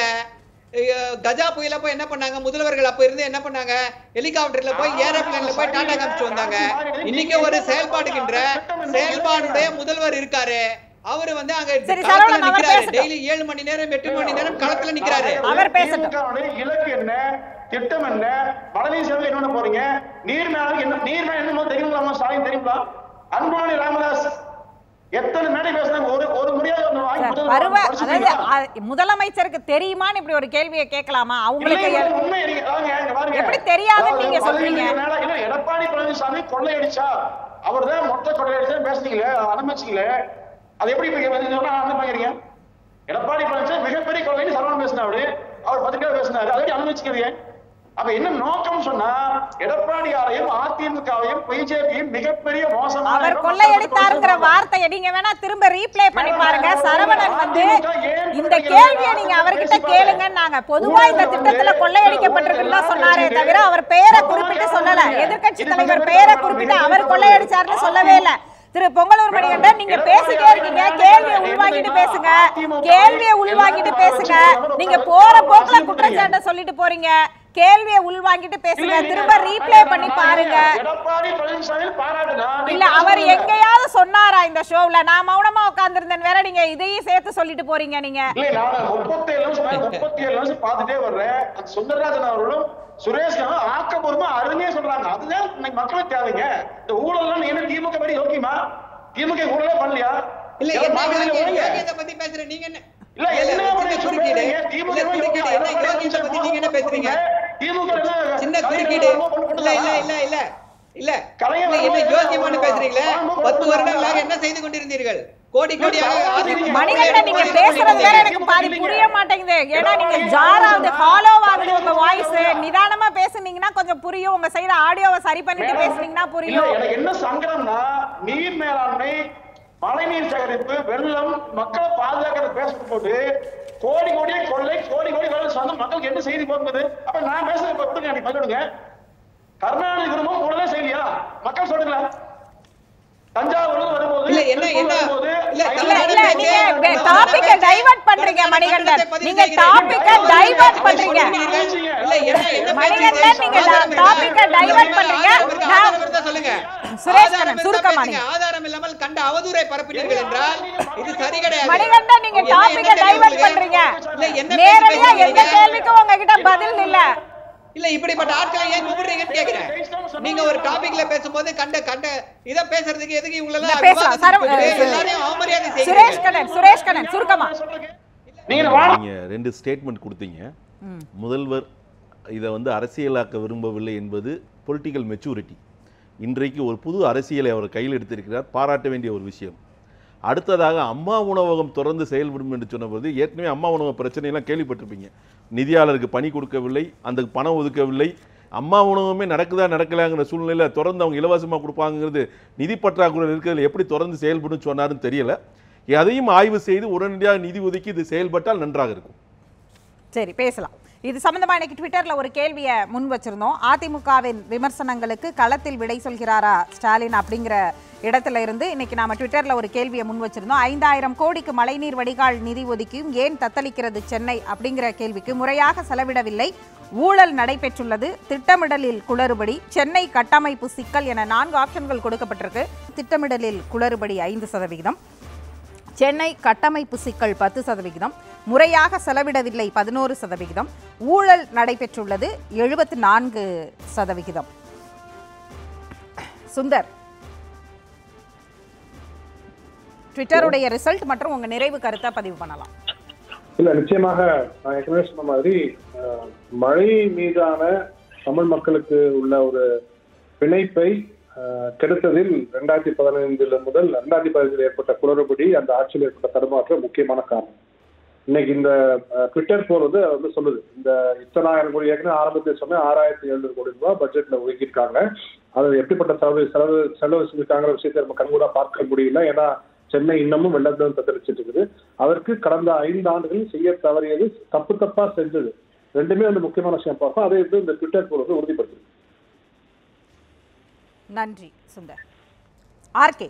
F: அஹ் கஜா புயல போய் என்ன பண்ணாங்க முதல்வர்கள் அப்ப இருந்து என்ன பண்ணாங்க ஹெலிகாப்டர்ல போய் ஏரோப்ளேன்ல போய் டாடா காமிச்சு வந்தாங்க இன்னைக்கு ஒரு செயல்பாடுகின்ற செயல்பாடுடைய முதல்வர் இருக்காரு அவரு வந்து அங்க
A: சரி,
F: களத்துல
A: சரவணன், அவர்
F: நிக்கிறாரு
A: பேசட்டும்.
F: டெய்லி ஏழு மணி நேரம் எட்டு மணி நேரம் களத்துல நிக்கிறாரு
A: அவர் பேசட்டும்.
G: திமுகவுடைய இலக்கு என்ன திட்டம் என்ன மழைநீர் சேவை என்ன பண்ண போறீங்க நீர் மேல என்ன நீர் மேல என்ன தெரியுங்களா ஸ்டாலின் தெரியுங்களா அன்புமணி ராமதாஸ் எத்தனை மேடை பேசுனாங்க ஒரு ஒரு முறையாவது ஒண்ணு வாங்கி
A: சார்,
G: கொடுத்து
A: பருவ அதாவது
G: படிச்சிருக்கீங்களா?
A: அ- முதலமைச்சருக்கு தெரியுமான்னு இப்படி ஒரு கேள்வியை கேட்கலாமா அவங்களுக்கு
G: இல்லைங்க,
A: எ-
G: உண்மை நீங்க- வாங்க, இங்க பாருங்க.
A: எப்படி தெரியாதுன்னு
G: அதாவது
A: நீங்க சொல்றீங்க?
G: பதினேழு மேல- இல்ல, எடப்பாடி பழனிசாமி கொள்ளையடிச்சா அவர் தான் மொத்த கொள்ளையடிச்சா பேசுனீங்களே அனுமதிச்சீங்களே அது எப்படி இப்ப வந்து சொன்னா அனுமதிக்கிறீங்க எடப்பாடி பழனிசாமி மிகப்பெரிய கொள்ளைன்னு சரவணன் பேசினாரு அவர் பத்திரிக்கை பேசினாரு அதை அனுமதிச்சுக்கிறீங்க அப்ப என்ன நோக்கம் சொன்னா எடப்பாடியாரையும் அதிமுகவையும் பிஜேபியும் மிகப்பெரிய மோசமான
A: அவர்
G: இடம்
A: கொள்ளையடித்தாருங்கிற
G: மக்கள்
A: வார்த்தையை நீங்க வேணா திரும்ப ரீப்ளே பண்ணி பாருங்க
G: மேடம்,
A: சரவணன் வந்து
G: அதிமுக ஏன்
A: இந்த
G: கொள்ளையடிக்கிறாங்க?
A: கேள்வியை நீங்க அவர்கிட்ட
G: பேசி
A: கேளுங்க நாங்க பொதுவா இந்த திட்டத்துல கொள்ளையடிக்கப்பட்டிருக்குன்னு தான் சொன்னாரே தவிர அவர் பெயரை குறிப்பிட்டு சொல்லல எதிர்க்கட்சி தலைவர் பெயரை குறிப்பிட்டு அவர் கொள்ளையடிச்சாருன்னு சொல்லவே இல்ல திரு பொங்கலூர் மணிகண்டன் நீங்க பேசிட்டே இருக்கீங்க கேள்வியை உள்வாங்கிட்டு பேசுங்க கேள்வியை உள்வாங்கிட்டு பேசுங்க நீங்க போற போக்குல குற்றச்சாட்டை சொல்லிட்டு போறீங்க கேள்வியை உள்வாங்கிட்டு பேசுங்க திரும்ப ரீப்ளே பண்ணி பாருங்க
G: எடப்பாடி பழனிசாமி பாராட்டுனா
A: இல்ல அவர் எங்கேயாவது சொன்னாரா இந்த ஷோவ்ல நான் மௌனமா உட்கார்ந்திருந்தேன் வேற நீங்க இதையும் சேர்த்து சொல்லிட்டு போறீங்க நீங்க
G: இல்ல நான் முப்பத்தி ஏழு நிமிஷம் முப்பத்தி ஏழு நிமிஷம் பார்த்துட்டே வர்றேன் அந்த சுந்தரராஜன் அவர்களும் சுரேஷ் கவனம் ஆக்கப்பூர்வமா அருமையா சொல்றாங்க அதுதான் இன்னைக்கு மக்களுக்கு தேவைங்க இந்த ஊழல்லாம் நீ என்ன திமுக படி யோக்கியமா திமுக ஊழலே பண்ணலையா
F: இல்ல
G: யாரும்
F: என்ன
G: மாநில
F: யோகியத்தை
G: ஊழியர்?
F: யோகியத்தை பத்தி பேசுற நீங்க என்ன
G: இல்ல,
F: இல்ல,
G: என்ன
F: சின்ன
G: பண்ணி
F: குறுக்கீடு
G: சொல்றீங்க? திமுக
F: இல்ல குறுக்கீடு என்ன யோகியத்தை பத்தி நீங்க என்ன பேசுறீங்க
G: திமுக என்ன
F: சின்ன குறுக்கீடு இல்ல இல்ல இல்ல இல்ல இல்ல
G: கலைஞர்
F: இல்ல, என்ன
G: வரும்போது
F: யோசியமானு பேசுறீங்களே
G: வரும்போது
F: பத்து
G: வரும்போது
F: வருடங்களாக என்ன செய்து கொண்டிருந்தீர்கள் கோடி கோடியாக அதிமுக
A: மணிகண்டன் நீங்க பேசுறது வேற எனக்கு பாதி புரிய மாட்டேங்குது ஏன்னா நீங்க ஜார் ஆகுது ஃபாலோ ஆகுது உங்க வாய்ஸ் நிதானமா பேசுனீங்கன்னா கொஞ்சம் புரியும் உங்க சைடு ஆடியோவை சரி பண்ணிட்டு பேசுனீங்கன்னா
G: இல்ல
A: புரியும்
G: எனக்கு என்ன சங்கடம்னா நீர் மேலாண்மை மழைநீர் சேகரிப்பு வெள்ளம் மக்களை பாதுகாக்கிறது பேசுறது போட்டு கோடி கோடியே கொள்ளை கோடி கோடி வேலை சொந்த மக்களுக்கு என்ன செய்தி போகுது அப்ப நான் பேசுறது இப்ப விடுங்க நீங்க பதிலுங்க கருணாநிதி குடும்பம் உடனே செய்யலையா மக்கள் சொல்லுங்களா தஞ்சாவூர்ல வரும்போது
F: இல்ல, என்ன-
G: திருப்பூர்
F: என்ன-
G: வரும்போது
F: இல்ல,
A: இல்ல இல்ல நீங்க
F: நான்
A: டாபிக்க டைவர்ட் பண்றீங்க மணிகண்டன் நீங்க டாபிக்க டைவர்ட் பண்றீங்க
F: இல்ல என்ன என்ன
A: மணிகண்டன், நீங்க topic அ divert பண்றீங்க. நான்-
F: ஆதாரம் இருந்தா சொல்லுங்க
A: சுரேஷ்
F: ஆதாரம்
A: கண்ணன்,
F: இருந்தா
A: சுருக்கமா
F: பேசுங்க. ஆதாரம் இல்லாமல் கண்ட அவதூறை பரப்பினீர்கள் என்றால் இது சரி கிடையாது
A: மணிகண்டன் நீங்க
F: என்ன-
A: டாபிக்க
F: என்ன
A: டைவர்ட்
F: தெரியும்
A: பண்றீங்க
F: இல்ல என்ன
A: நேரடியா
F: பேசி
A: எந்த
F: பேசுறீங்க?
A: கேள்விக்கும் உங்ககிட்ட பதில் இல்ல
F: இல்ல இப்படிப்பட்ட ஆட்களை ஏன் கூப்பிடுறீங்கன்னு கேக்குறேன் நீங்க ஒரு டாபிக்ல பேசும்போது கண்ட கண்ட இத பேசுறதுக்கு எதுக்கு இவங்கள
A: இல்ல, பேசலாம். சரவ-
F: எல்லாரையும் அவமரியாதை
A: சுரேஷ்
F: செய்யுங்க
A: கண்ணன் சுரேஷ் கண்ணன் சுருக்கமா
G: நீங்க வாழ
D: நீங்க ரெண்டு ஸ்டேட்மெண்ட் கொடுத்தீங்க முதல்வர் இதை வந்து அரசியலாக்க விரும்பவில்லை என்பது பொலிட்டிக்கல் மெச்சூரிட்டி இன்றைக்கு ஒரு புது அரசியலை அவர் கையில் எடுத்திருக்கிறார் பாராட்ட வேண்டிய ஒரு விஷயம் அடுத்ததாக அம்மா உணவகம் தொடர்ந்து செயல்படும் என்று சொன்னபோது ஏற்கனவே அம்மா உணவக பிரச்சனையெல்லாம் கேள்விப்பட்டிருப்பீங்க நிதியாளருக்கு பணி கொடுக்கவில்லை அந்த பணம் ஒதுக்கவில்லை அம்மா உணவகமே நடக்குதா நடக்கலாங்கிற சூழ்நிலையில் தொடர்ந்து அவங்க இலவசமாக கொடுப்பாங்கிறது நிதி பற்றாக்குறை இருக்கிறதுல எப்படி தொடர்ந்து செயல்படும் சொன்னாருன்னு தெரியல அதையும் ஆய்வு செய்து உடனடியாக நிதி ஒதுக்கி இது செயல்பட்டால் நன்றாக இருக்கும்
A: சரி பேசலாம் இது சம்பந்தமா இன்னைக்கு ட்விட்டர்ல ஒரு கேள்வியை முன் வச்சிருந்தோம் அதிமுகவின் விமர்சனங்களுக்கு களத்தில் விடை சொல்கிறாரா ஸ்டாலின் அப்படிங்கிற இடத்துல இருந்து இன்னைக்கு நாம ட்விட்டர்ல ஒரு கேள்வியை முன் வச்சிருந்தோம் ஐந்தாயிரம் கோடிக்கு மழைநீர் வடிகால் நிதி ஒதுக்கியும் ஏன் தத்தளிக்கிறது சென்னை அப்படிங்கிற கேள்விக்கு முறையாக செலவிடவில்லை ஊழல் நடைபெற்றுள்ளது திட்டமிடலில் குளறுபடி சென்னை கட்டமைப்பு சிக்கல் என நான்கு ஆப்ஷன்கள் கொடுக்கப்பட்டிருக்கு திட்டமிடலில் குளறுபடி ஐந்து சதவிகிதம் சென்னை கட்டமைப்பு சிக்கல் பத்து சதவிகிதம் முறையாக செலவிடவில்லை பதினோரு சதவிகிதம் ஊழல் நடைபெற்றுள்ளது எழுபத்தி நான்கு சதவிகிதம் சுந்தர் ட்விட்டருடைய ரிசல்ட் மற்றும் உங்க நிறைவு கருத்தை பதிவு பண்ணலாம்
B: இல்ல நிச்சயமாக நான் ஏற்கனவே சொன்ன மாதிரி அஹ், மழை மீதான தமிழ் மக்களுக்கு உள்ள ஒரு பிணைப்பை அஹ், கெடுத்ததில் ரெண்டாயிரத்தி பதினைந்துல முதல் ரெண்டாயிரத்தி பதினஞ்சில் ஏற்பட்ட குளறுபடி அந்த ஆட்சியில் ஏற்பட்ட தடுமாற்றம் முக்கியமான காரணம் இன்னைக்கு இந்த அஹ், ட்விட்டர் போல் வந்து அது வந்து சொல்லுது இந்த இத்தனாயிரம் கோடி ஏற்கனவே ஆரம்பத்தில் சொன்ன ஆறாயிரத்தி எழுநூறு கோடி ரூபாய் பட்ஜெட்ல ஒதுக்கியிருக்காங்க அது எப்படிப்பட்ட செலவு செலவு செலவு செஞ்சிருக்காங்கிற விஷயத்தை நம்ம கண்கூடா பார்க்க முடியல ஏன்னா சென்னை இன்னமும் வெள்ளத்தான் தத்தளிச்சிட்டு இருக்குது அதற்கு கடந்த ஐந்து ஆண்டுகளில் செய்ய தவறியது தப்பு தப்பா செஞ்சது ரெண்டுமே வந்து முக்கியமான விஷயம் பார்ப்போம் அதை வந்து இந்த ட்விட்டர் போல் வந்து உறுதிப்படுத்துது
A: நன்றி சுந்தர் ஆர்கே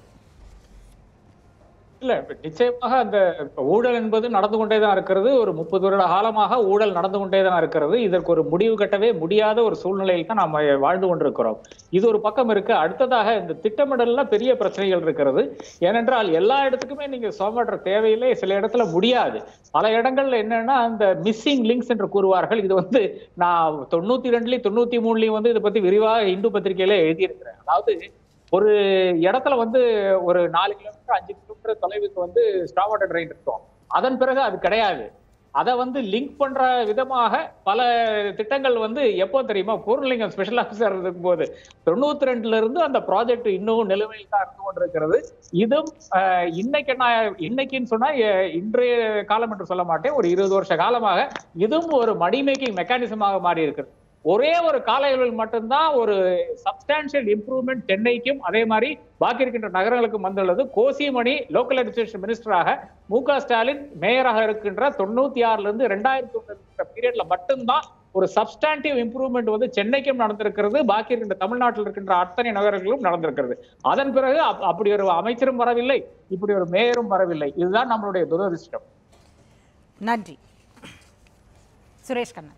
C: இல்ல இப்ப நிச்சயமாக அந்த ஊழல் என்பது நடந்து கொண்டே தான் இருக்கிறது ஒரு முப்பது வருட காலமாக ஊழல் நடந்து கொண்டே தான் இருக்கிறது இதற்கு ஒரு முடிவு கட்டவே முடியாத ஒரு சூழ்நிலையில் தான் நாம் வாழ்ந்து கொண்டிருக்கிறோம் இது ஒரு பக்கம் இருக்கு அடுத்ததாக இந்த திட்டமிடல்ல பெரிய பிரச்சனைகள் இருக்கிறது ஏனென்றால் எல்லா இடத்துக்குமே நீங்க சோமற்ற தேவையில்லை சில இடத்துல முடியாது பல இடங்கள்ல என்னன்னா அந்த மிஸ்ஸிங் லிங்க்ஸ் என்று கூறுவார்கள் இது வந்து நான் தொண்ணூத்தி ரெண்டுலயும் தொண்ணூத்தி மூணுலயும் வந்து இதை பத்தி விரிவாக இந்து பத்திரிகையில எழுதியிருக்கிறேன் அதாவது ஒரு இடத்துல வந்து ஒரு நாலு கிலோமீட்டர் அஞ்சு கிலோமீட்டர் தொலைவுக்கு வந்து ஸ்டாப் வாட்டர் ட்ரெயின் இருக்கும் அதன் பிறகு அது கிடையாது அதை வந்து லிங்க் பண்ற விதமாக பல திட்டங்கள் வந்து எப்போ தெரியுமா பூர்ணலிங்கம் ஸ்பெஷல் ஆஃபீஸர் இருக்கும்போது தொண்ணூத்தி ரெண்டுல இருந்து அந்த ப்ராஜெக்ட் இன்னும் நிலுவையில் தான் இருந்து கொண்டிருக்கிறது இதுவும் அஹ், இன்னைக்கு நான் இன்னைக்குன்னு சொன்னா எ- இன்றைய காலம் என்று சொல்ல மாட்டேன் ஒரு இருபது வருஷ காலமாக இதுவும் ஒரு மணி மேக்கிங் மெக்கானிசமாக மாறி இருக்கிறது ஒரே ஒரு கால அளவில் மட்டும்தான் ஒரு சப்ஸ்டான்சியல் இம்ப்ரூவ்மெண்ட் சென்னைக்கும் அதே மாதிரி பாக்கி இருக்கின்ற நகரங்களுக்கும் வந்துள்ளது கோசிமணி லோக்கல் அட்மினிஸ்ட்ரேஷன் மினிஸ்டராக மு க ஸ்டாலின் மேயராக இருக்கின்ற தொண்ணூத்தி ஆறுல இருந்து ரெண்டாயிரத்தி ஒன்று இருக்கிற பீரியட்ல மட்டும்தான் ஒரு சப்ஸ்டான்டிவ் இம்ப்ரூவ்மெண்ட் வந்து சென்னைக்கும் நடந்திருக்கிறது பாக்கி இருக்கின்ற தமிழ்நாட்டில் இருக்கின்ற அத்தனை நகரங்களும் நடந்திருக்கிறது அதன் பிறகு அப்- அப்படி ஒரு அமைச்சரும் வரவில்லை இப்படி ஒரு மேயரும் வரவில்லை இதுதான் நம்மளுடைய துரதிர்ஷ்டம்
A: நன்றி சுரேஷ் கண்ணன்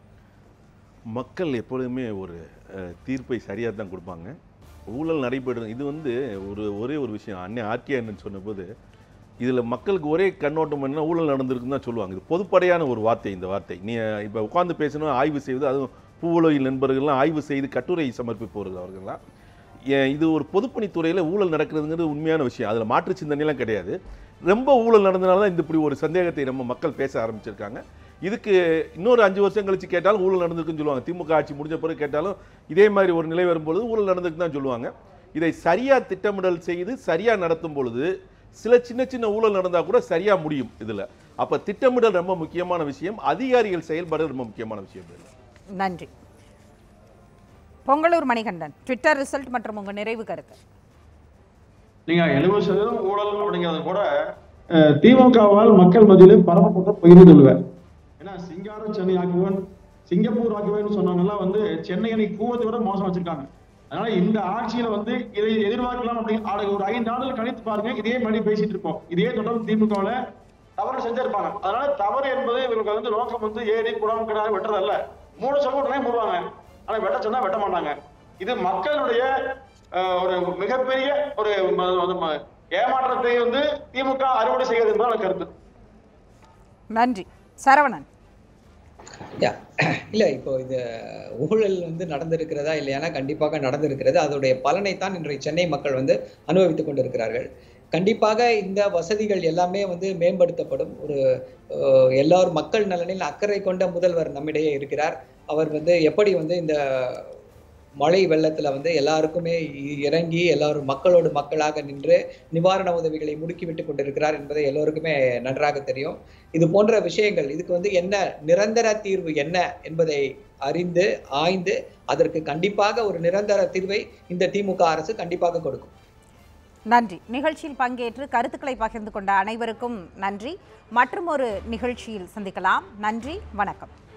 D: மக்கள் எப்பொழுதுமே ஒரு அஹ், தீர்ப்பை சரியாக தான் கொடுப்பாங்க ஊழல் நடைபெறும் இது வந்து ஒரு ஒரே ஒரு விஷயம் அன்னை ஆர்டிஆர்னு சொன்னபோது இதில் மக்களுக்கு ஒரே கண்ணோட்டம் என்ன ஊழல் நடந்திருக்குன்னு தான் சொல்லுவாங்க இது பொதுப்படையான ஒரு வார்த்தை இந்த வார்த்தை நீ இப்போ உட்காந்து பேசணும் ஆய்வு செய்வது அதுவும் பூவுலகில் நண்பர்கள்லாம் ஆய்வு செய்து கட்டுரை சமர்ப்பிப்பவர்கள் அவர்கள்லாம் ஏன் இது ஒரு பொதுப்பணித்துறையில் ஊழல் நடக்கிறதுங்கிறது உண்மையான விஷயம் அதில் மாற்று சிந்தனைலாம் கிடையாது ரொம்ப ஊழல் நடந்தனால தான் இந்த இப்படி ஒரு சந்தேகத்தை நம்ம மக்கள் பேச ஆரம்பிச்சிருக்காங்க இதுக்கு இன்னொரு அஞ்சு வருஷம் கழிச்சு கேட்டாலும் ஊழல் நடந்திருக்குன்னு சொல்லுவாங்க திமுக ஆட்சி முடிஞ்ச பிறகு கேட்டாலும் இதே மாதிரி ஒரு நிலை வரும்பொழுது ஊழல் நடந்திருக்கு தான் சொல்லுவாங்க இதை சரியா திட்டமிடல் செய்து சரியா நடத்தும் பொழுது சில சின்ன சின்ன ஊழல் நடந்தா கூட சரியா முடியும் இதுல அப்ப திட்டமிடல் ரொம்ப முக்கியமான விஷயம் அதிகாரிகள் செயல்பாடு ரொம்ப முக்கியமான விஷயம் இதுல.
A: நன்றி பொங்கலூர் மணிகண்டன் ட்விட்டர் ரிசல்ட் மற்றும் உங்க நிறைவு கருத்து
G: நீங்க எழுபது சதவீதம் ஊழல் அப்படிங்கிறது கூட அஹ், திமுகவால் மக்கள் மத்தியில் பரப்பப்பட்ட பொய்னு சொல்லுவேன் ஏன்னா சிங்கார சென்னை ஆக்குவன் சிங்கப்பூர் ஆக்குவேன்னு சொன்னவங்கலாம் வந்து சென்னை அணி கூவத்தை விட மோசம் வச்சிருக்காங்க அதனால இந்த ஆட்சியில வந்து இதை எதிர்பார்க்கலாம் அப்படின்னு ஆடு- ஒரு ஐந்து ஆண்டுகள் கணித்து பாருங்க இதே மாதிரி பேசிட்டு இருப்போம் இதே தொடர்ந்து திமுகவுல தவறு செஞ்சிருப்பாங்க அதனால தவறு என்பது இவங்களுக்கு வந்து நோக்கம் வந்து ஏரி குளம் கிணறு வெட்டுறதல்ல மூணு சொல்ல உடனே மூடுவாங்க ஆனா வெட்ட சொன்னா வெட்ட மாட்டாங்க இது மக்களுடைய அஹ், ஒரு மிகப்பெரிய ஒரு ம- ம- ம- ஏமாற்றத்தை வந்து திமுக அறுவடை செய்கிறது என்பது எனக்கு கருத்து
A: நன்றி சரவணன்
F: யா இல்ல இப்போ இது ஊழல் வந்து நடந்திருக்கிறதா இல்லையானா கண்டிப்பாக நடந்திருக்கிறது அதோடைய பலனை தான் இன்றைய சென்னை மக்கள் வந்து அனுபவித்துக் கொண்டிருக்கிறார்கள் கண்டிப்பாக இந்த வசதிகள் எல்லாமே வந்து மேம்படுத்தப்படும் ஒரு அஹ், எல்லாரும் மக்கள் நலனில் அக்கறை கொண்ட முதல்வர் நம்மிடையே இருக்கிறார் அவர் வந்து எப்படி வந்து இந்த மழை வெள்ளத்துல வந்து எல்லாருக்குமே இ- இறங்கி எல்லாரும் மக்களோடு மக்களாக நின்று நிவாரண உதவிகளை முடுக்கிவிட்டு கொண்டிருக்கிறார் என்பதை எல்லோருக்குமே நன்றாக தெரியும் இது போன்ற விஷயங்கள் இதுக்கு வந்து என்ன நிரந்தர தீர்வு என்ன என்பதை அறிந்து ஆய்ந்து அதற்கு கண்டிப்பாக ஒரு நிரந்தர தீர்வை இந்த திமுக அரசு கண்டிப்பாக கொடுக்கும்
A: நன்றி நிகழ்ச்சியில் பங்கேற்று கருத்துக்களை பகிர்ந்து கொண்ட அனைவருக்கும் நன்றி மற்றும் ஒரு நிகழ்ச்சியில் சந்திக்கலாம் நன்றி வணக்கம்